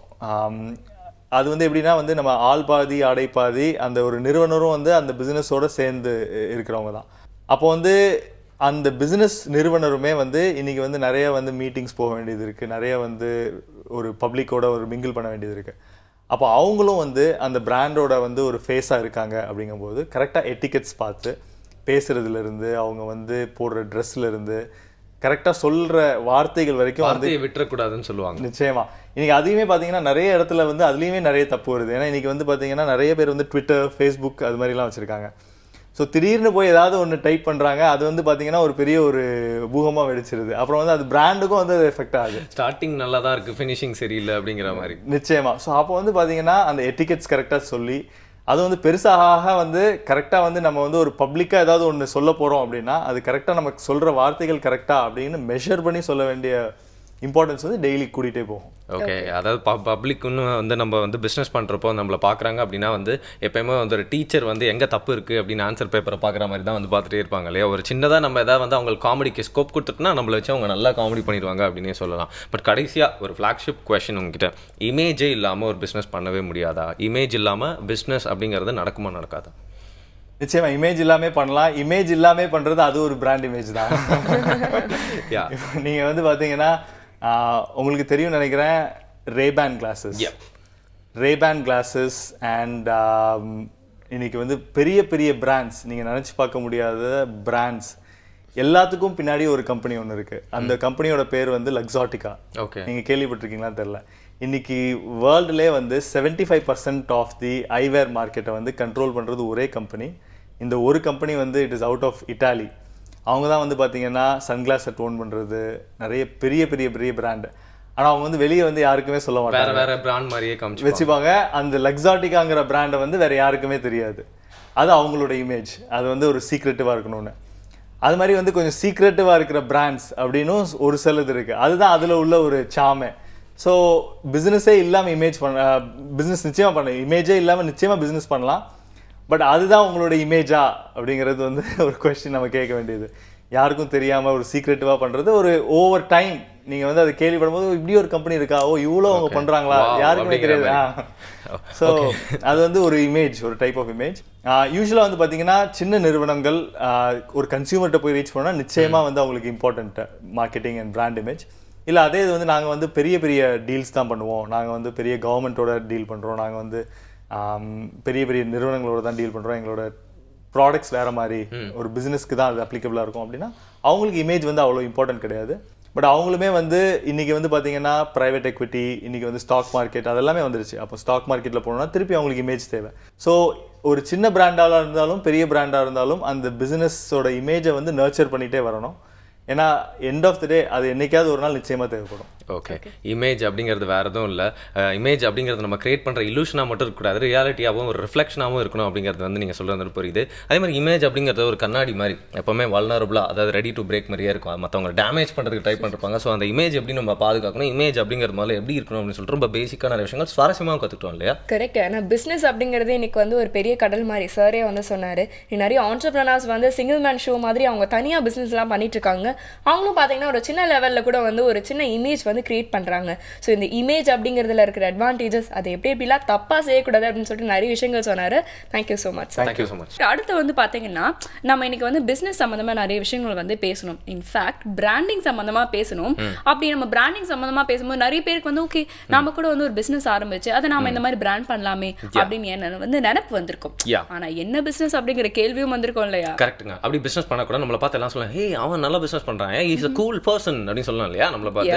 அது வந்து எப்படின்னா வந்து நம்ம ஆள் பாதி ஆடை பாதி அந்த ஒரு நிறுவனரும் வந்து அந்த பிஸ்னஸோட சேர்ந்து இருக்கிறவங்க தான் அப்போ வந்து அந்த பிஸ்னஸ் நிறுவனருமே வந்து இன்னைக்கு வந்து நிறைய வந்து மீட்டிங்ஸ் போக வேண்டியது இருக்குது நிறைய வந்து ஒரு பப்ளிக்கோட ஒரு மிங்கிள் பண்ண வேண்டியது இருக்குது அப்போ அவங்களும் வந்து அந்த பிராண்டோட வந்து ஒரு ஃபேஸாக இருக்காங்க அப்படிங்கும்போது கரெக்டாக எட்டிக்கெட்ஸ் பார்த்து பேசுறதுலேருந்து அவங்க வந்து போடுற ட்ரெஸ்லேருந்து கரெக்டாக சொல்கிற வார்த்தைகள் வரைக்கும் வந்து வார்த்தையை விட்டுறக்கூடாதுன்னு சொல்லுவாங்க நிச்சயமா இன்னைக்கு அதையுமே பார்த்தீங்கன்னா நிறைய இடத்துல வந்து அதுலேயுமே நிறைய தப்பு வருது ஏன்னா இன்னைக்கு வந்து பார்த்தீங்கன்னா நிறைய பேர் வந்து ட்விட்டர் ஃபேஸ்புக் அது மாதிரிலாம் வச்சுருக்காங்க ஸோ திடீர்னு போய் ஏதாவது ஒன்று டைப் பண்ணுறாங்க அது வந்து பார்த்தீங்கன்னா ஒரு பெரிய ஒரு பூகமாக வெடிச்சிருது அப்புறம் வந்து அது பிராண்டுக்கும் வந்து அது எஃபெக்ட் ஆகுது ஸ்டார்டிங் நல்லா தான் இருக்கு ஃபினிஷிங் சரியில்லை அப்படிங்கிற மாதிரி நிச்சயமா ஸோ அப்போ வந்து பார்த்தீங்கன்னா அந்த எட்டிகெட்ஸ் கரெக்டாக சொல்லி அது வந்து பெருசாக வந்து கரெக்டாக வந்து நம்ம வந்து ஒரு பப்ளிக்காக ஏதாவது ஒன்று சொல்ல போகிறோம் அப்படின்னா அது கரெக்டாக நமக்கு சொல்கிற வார்த்தைகள் கரெக்டாக அப்படின்னு மெஷர் பண்ணி சொல்ல வேண்டிய இம்பார்ட்டன்ஸ் வந்து டெய்லி கூட்டிகிட்டே போகும் ஓகே அதாவது பப்ளிக்குன்னு வந்து நம்ம வந்து பிஸ்னஸ் பண்ணுறப்போ நம்மளை பார்க்குறாங்க அப்படின்னா வந்து எப்பயுமே வந்து ஒரு டீச்சர் வந்து எங்கே தப்பு இருக்குது அப்படின்னு ஆன்சர் பேப்பரை பார்க்குற மாதிரி தான் வந்து பார்த்துட்டே இருப்பாங்க இல்லையா ஒரு சின்னதாக நம்ம எதாவது வந்து அவங்களுக்கு காமெடிக்கு ஸ்கோப் கொடுத்துட்டுனா நம்மளை வச்சு அவங்க நல்லா காமெடி பண்ணிடுவாங்க அப்படின்னே சொல்லலாம் பட் கடைசியாக ஒரு ஃப்ளாக்ஷிப் கொஷின் உங்ககிட்ட இமேஜே இல்லாமல் ஒரு பிஸ்னஸ் பண்ணவே முடியாதா இமேஜ் இல்லாமல் பிஸ்னஸ் அப்படிங்கிறது நடக்குமா நடக்காதா நிச்சயமா இமேஜ் இல்லாமே பண்ணலாம் இமேஜ் இல்லாமே பண்றது அது ஒரு பிராண்ட் இமேஜ் தான் Yeah. நீங்க வந்து பாத்தீங்கன்னா ஆஹ், உங்களுக்கு தெரியும் நினைக்கிறேன் Ray Ban glasses Yeah. Ray Ban glasses and இன்னைக்கு வந்து பெரிய பெரிய பிராண்ட்ஸ் நீங்க நினைச்சு பார்க்க முடியாத பிராண்ட்ஸ் எல்லாத்துக்கும் பின்னாடி ஒரு கம்பெனி ஒன்று இருக்கு அந்த கம்பெனியோட பேர் வந்து லக்ஸாட்டிகா Okay. நீங்க கேள்விப்பட்டிருக்கீங்களான்னு தெரியல இன்னைக்கு வேர்ல்டுலே வந்து 75% five percent of the eyewear மார்க்கெட்டை வந்து கண்ட்ரோல் பண்றது ஒரே கம்பெனி இந்த ஒரு கம்பெனி வந்து it is out of Italy அவங்க தான் வந்து பார்த்தீங்கன்னா சன்கிளாஸை டோன் பண்றது நிறைய பெரிய பெரிய பெரிய பிராண்டு ஆனா அவங்க வந்து வெளியே வந்து யாருக்குமே சொல்ல மாட்டாங்க வேற வேற பிராண்ட் மாதிரியே காமிச்சு வச்சுப்பாங்க அந்த லக்ஸாட்டிக்காங்கிற பிராண்டை வந்து வேற யாருக்குமே தெரியாது அது அவங்களோட இமேஜ் அது வந்து ஒரு சீக்ரெட்டிவாக இருக்கணும்னு அது மாதிரி வந்து கொஞ்சம் சீக்ரெட்டிவாக இருக்கிற பிராண்ட்ஸ் அப்படின்னும் ஒரு சிலது இருக்கு அதுதான் அதில் உள்ள ஒரு சாமே ஸோ பிஸ்னஸே இல்லாமல் இமேஜ் பண்ண பிஸ்னஸ் நிச்சயமாக பண்ண இமேஜே இல்லாமல் நிச்சயமாக பிஸ்னஸ் பண்ணலாம் பட் அதுதான் உங்களோட இமேஜா அப்படிங்கிறது வந்து ஒரு கொஸ்டின் நம்ம கேட்க வேண்டியது யாருக்கும் தெரியாம ஒரு சீக்ரெட்டிவாக பண்றது ஒரு ஓவர் டைம் நீங்க வந்து அதை கேள்விப்படும் போது இப்படி ஒரு கம்பெனி இருக்கா ஓ இவ்வளோ அவங்க பண்றாங்களா Wow, யாருக்குமே அப்படிங்கிற தெரியாது ஸோ அது வந்து ஒரு இமேஜ் ஒரு டைப் ஆஃப் இமேஜ் யூஸ்வலாக வந்து பார்த்தீங்கன்னா சின்ன நிறுவனங்கள் ஆஹ், ஒரு கன்சியூமர்கிட்ட போய் ரீச் பண்ணால் நிச்சயமா வந்து அவங்களுக்கு important marketing and brand image இல்லை அதே இது வந்து நாங்கள் வந்து பெரிய பெரிய டீல்ஸ் தான் பண்ணுவோம் நாங்கள் வந்து பெரிய கவர்மெண்ட்டோட டீல் பண்ணுறோம் நாங்கள் வந்து ஆம், பெரிய பெரிய நிறுவனங்களோட தான் டீல் பண்ணுறோம் எங்களோட ப்ராடக்ட்ஸ் வேற மாதிரி ஒரு பிசினஸ்க்கு தான் அது அப்ளிகபிளாக இருக்கும் அப்படின்னா அவங்களுக்கு இமேஜ் வந்து அவ்வளோ இம்பார்ட்டன்ட் கிடையாது பட் அவங்களுமே வந்து இன்னைக்கு வந்து பார்த்தீங்கன்னா ப்ரைவேட் எக்விட்டி இன்னைக்கு வந்து ஸ்டாக் மார்க்கெட் அதெல்லாமே வந்துருச்சு அப்போ ஸ்டாக் மார்க்கெட்டில் போனோம்னா திருப்பி அவங்களுக்கு இமேஜ் தேவை ஸோ ஒரு சின்ன பிராண்டாக இருந்தாலும் பெரிய பிராண்டாக இருந்தாலும் அந்த பிஸ்னஸோட இமேஜை வந்து நர்ச்சர் பண்ணிகிட்டே வரணும் ஏன்னா எண்ட் ஆஃப் த டே அது என்னைக்காவது ஒரு நாள் நிச்சயமாக தேவைப்படும் ஓகே இமேஜ் அப்படிங்கிறது வேற எதுவும் இல்லை இமேஜ் அப்படிங்கிறது நம்ம கிரியேட் பண்ணுற இல்லூஷனாக மட்டும் இருக்கக்கூடாது ரியாலிட்டியாகவும் ஒரு ரிஃப்ளெக்ஷனாகவும் இருக்கணும் அப்படிங்கிறது வந்து நீங்கள் சொல்கிறது புரியுது அதே மாதிரி இமேஜ் அப்படிங்கிறது ஒரு கண்ணாடி மாதிரி எப்போவுமே வல்னரபுளாக அதாவது ரெடி டு பிரேக் மாதிரியே இருக்கும் அது மற்றவங்க டேமேஜ் பண்ணுறதுக்கு ட்ரை பண்ணிருப்பாங்க ஸோ அந்த இமேஜ் எப்படி நம்ம பாதுகாக்கணும் இமேஜ் அப்படிங்கிறது முதல்ல எப்படி இருக்கணும் அப்படின்னு சொல்லிட்டு ரொம்ப பேசிக்கான விஷயங்கள் சுவாரஸ்யமாக கற்றுக்கிட்டோம் இல்லையா கரெக்ட் ஆனால் பிஸ்னஸ் அப்படிங்கிறது இன்னைக்கு வந்து ஒரு பெரிய கடல் மாதிரி சாரே வந்து சொன்னார் நிறைய ஆண்டர்பிரனர்ஸ் வந்து சிங்கிள் மேன் ஷோ மாதிரி அவங்க தனியாக பிஸ்னஸ்லாம் பண்ணிட்டு இருக்காங்க அவங்களும் பார்த்தீங்கன்னா ஒரு சின்ன லெவலில் கூட வந்து ஒரு சின்ன இமேஜ் வந்து கிரியேட் பண்ணுறாங்க ஸோ இந்த இமேஜ் அப்படிங்கிறதுல இருக்கிற அட்வான்டேஜஸ் அதை எப்படி எப்படிலாம் தப்பாக செய்யக்கூடாது அப்படின்னு சொல்லிட்டு நிறைய விஷயங்கள் சொன்னார் thank you so much thank you so much அடுத்து வந்து பாத்தீங்கன்னா நம்ம இன்னைக்கு வந்து பிசினஸ் சம்பந்தமா நிறைய விஷயங்கள் வந்து பேசணும் இன்ஃபேக்ட் பிராண்டிங் சம்பந்தமா பேசணும் அப்படி நம்ம பிராண்டிங் சம்பந்தமா பேசும்போது நிறைய பேருக்கு வந்து ஓகே நாம கூட வந்து ஒரு பிசினஸ் ஆரம்பிச்சு அதை நாம இந்த மாதிரி பிராண்ட் பண்ணலாமே அப்படின்னு என்ன வந்து நினைப்பு வந்திருக்கும் Yeah. ஆனா என்ன பிசினஸ் அப்படிங்கிற கேள்வியும் வந்திருக்கும் இல்லையா கரெக்ட்டுங்க அப்படி பிசினஸ் பண்ணக்கூட நம்மளை பார்த்து எல்லாம் சொல்லலாம் ஹே அவன் நல்லா பிசினஸ் பண்றான் இஸ் a கூல் பர்சன் அப்படின்னு சொல்லலாம் இல்லையா நம்மளை பார்த்து Yeah, Yeah. எப்பவுமே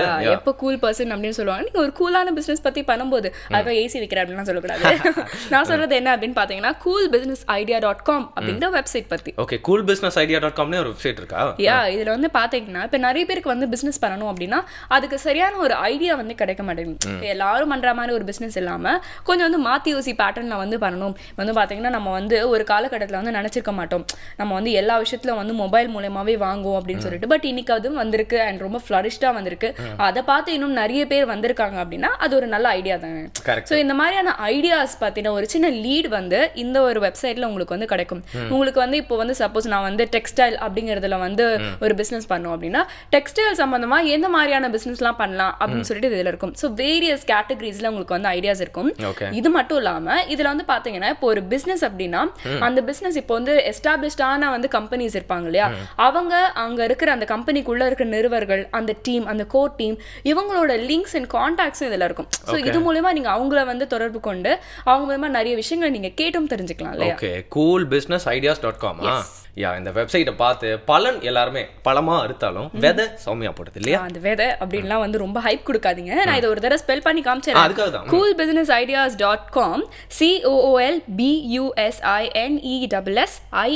ரொம்ப கூல் பர்சன் அப்படின்னு சொல்லுவாங்க நீங்க ஒரு கூலான பிசினஸ் பத்தி பண்ணும்போது அதுக்காக ஏசி விற்கிற அப்படின்லாம் சொல்லக்கூடாது நான் சொல்றது என்ன அப்படின்னு பாத்தீங்கன்னா cool business idea dot com அப்படிங்கிற வெப்சைட் பத்தி okay cool business idea dot காம்னே ஒரு வெப்சைட் இருக்கா யா இதுல வந்து பாத்தீங்கன்னா இப்ப நிறைய பேருக்கு வந்து பிசினஸ் பண்ணணும் அப்படின்னா அதுக்கு சரியான ஒரு ஐடியா வந்து கிடைக்க மாட்டேங்குது எல்லாரும் பண்ற மாதிரி ஒரு பிசினஸ் இல்லாம கொஞ்சம் வந்து மாத்தி யோசி பேட்டர்ன்ல வந்து பண்ணணும் வந்து பாத்தீங்கன்னா நம்ம வந்து ஒரு காலகட்டத்துல வந்து நினைச்சிருக்க மாட்டோம் நம்ம வந்து எல்லா விஷயத்துல வந்து மொபைல் மூலயமாவே வாங்குவோம் அப்படின்னு சொல்லிட்டு பட் இன்னைக்கு அதுவும் வந்திருக்கு அண்ட் ரொம்ப ஃபிளரிஷ்டா வந்திருக்கு அதை பார்த்து இன்னும் நிறைய பேர் வந்திருக்காங்க அப்படின்னா அது ஒரு நல்ல ஐடியா தானே கரெக்ட் ஸோ இந்த மாதிரியான ஐடியாஸ் பார்த்தீங்கன்னா ஒரு சின்ன லீட் வந்து இந்த ஒரு வெப்சைட்ல உங்களுக்கு வந்து கிடைக்கும் உங்களுக்கு வந்து இப்போ வந்து சப்போஸ் நான் வந்து டெக்ஸ்டைல் அப்படிங்கிறதுல வந்து ஒரு பிசினஸ் பண்ணோம் அப்படின்னா டெக்ஸ்டைல் சம்பந்தமா எந்த மாதிரியான பிசினஸ்லாம் பண்ணலாம் அப்படின்னு சொல்லிட்டு இதுல இருக்கும் ஸோ வேரியஸ் கேட்டகரிஸ்ல உங்களுக்கு வந்து ஐடியாஸ் இருக்கும் ஓகே இது மட்டும் இல்லாம இதுல வந்து பாத்தீங்கன்னா இப்போ ஒரு பிசினஸ் அப்படின்னா அந்த பிசினஸ் இப்போ வந்து எஸ்டாப்ளிஷ்டான வந்து கம்பெனிஸ் இருப்பாங்க இல்லையா அவங்க அங்க இருக்கிற அந்த கம்பெனிக்குள்ள இருக்கிற நிறுவர்கள் அந்த டீம் அந்த கோர் டீம் இவங்களோட லிங்க்ஸ் அண்ட் கான்டாக்ட்ஸும் இதுல இருக்கும் ஸோ இது மூலமா நீங்க அவங்கள வந்து தொடர்பு கொண்டு அவங்க மூலமா நிறைய விஷயங்களை நீங்க கேட்டும் தெரிஞ்சுக்கலாம் இல்லையா okay cool business ideas dot காமா யா இந்த வெப்சைட்டை பார்த்து பலன் எல்லாருமே பழமா அறுத்தாலும் விதை சௌமியா போடுது இல்லையா அந்த விதை அப்படின்லாம் வந்து ரொம்ப ஹைப் கொடுக்காதீங்க நான் இதை ஒரு தடவை ஸ்பெல் பண்ணி ஆ, காமிச்சேன் அதுக்காக தான். Cool business ideas dot com C O O L B U S I N E double S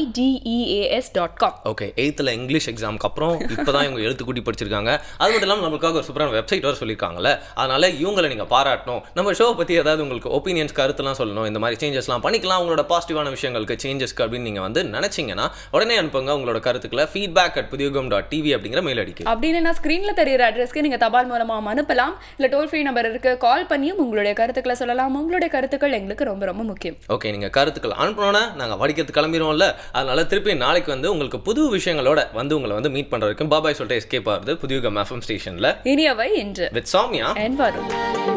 I D E A S dot com okay எயித்தில் இங்கிலீஷ் எக்ஸாமுக்கு அப்புறம் இப்போதான் இவங்க எழுத்து கூட்டி படிச்சிருக்காங்க அது மட்டும் இல்லாமல் நம்மளுக்காக ஒரு சூப்பரான வெப்சைட் வர சொல்லியிருக்காங்கல்ல அதனால இவங்களை நீங்கள் பாராட்டணும் நம்ம ஷோ பற்றி ஏதாவது உங்களுக்கு ஒப்பீனியன்ஸ் கருத்துலாம் சொல்லணும் இந்த மாதிரி சேஞ்சஸ்லாம் பண்ணிக்கலாம் உங்களோட பாசிட்டிவான விஷயங்களுக்கு சேஞ்சஸ்க்கு அப்படின்னு நீங்கள் வந்து நினச்சிங்கன்னா உடனே அனுப்புங்க உங்களோட கருத்துக்களை feedback at Puthuyugam dot TV அப்படிங்கிற மெயில் அடிக்கு அப்படின்னு நான் ஸ்க்ரீன்ல தெரியுற அட்ரஸ்க்கு நீங்க தபால் மூலமா அனுப்பலாம் இல்ல டோல் ஃப்ரீ நம்பர் இருக்கு கால் பண்ணியும் உங்களுடைய கருத்துக்களை சொல்லலாம் உங்களுடைய கருத்துக்கள் எங்களுக்கு ரொம்ப ரொம்ப முக்கியம் ஓகே நீங்கள் கருத்துக்கள் அனுப்பணும்னா நாங்கள் வடிக்கிறதுக்கு கிளம்பிடுவோம்ல அதனால திருப்பி நாளைக்கு வந்து உங்களுக்கு புது விஷயங்களோட வந்து உங்களை வந்து மீட் பண்ணுற வரைக்கும் பாபாய் சொல்லிட்டு எஸ்கேப் ஆகுது புதியுகம் எஃப்எம் ஸ்டேஷனில் இனியவை என்று வித் சாமியா என் வரும்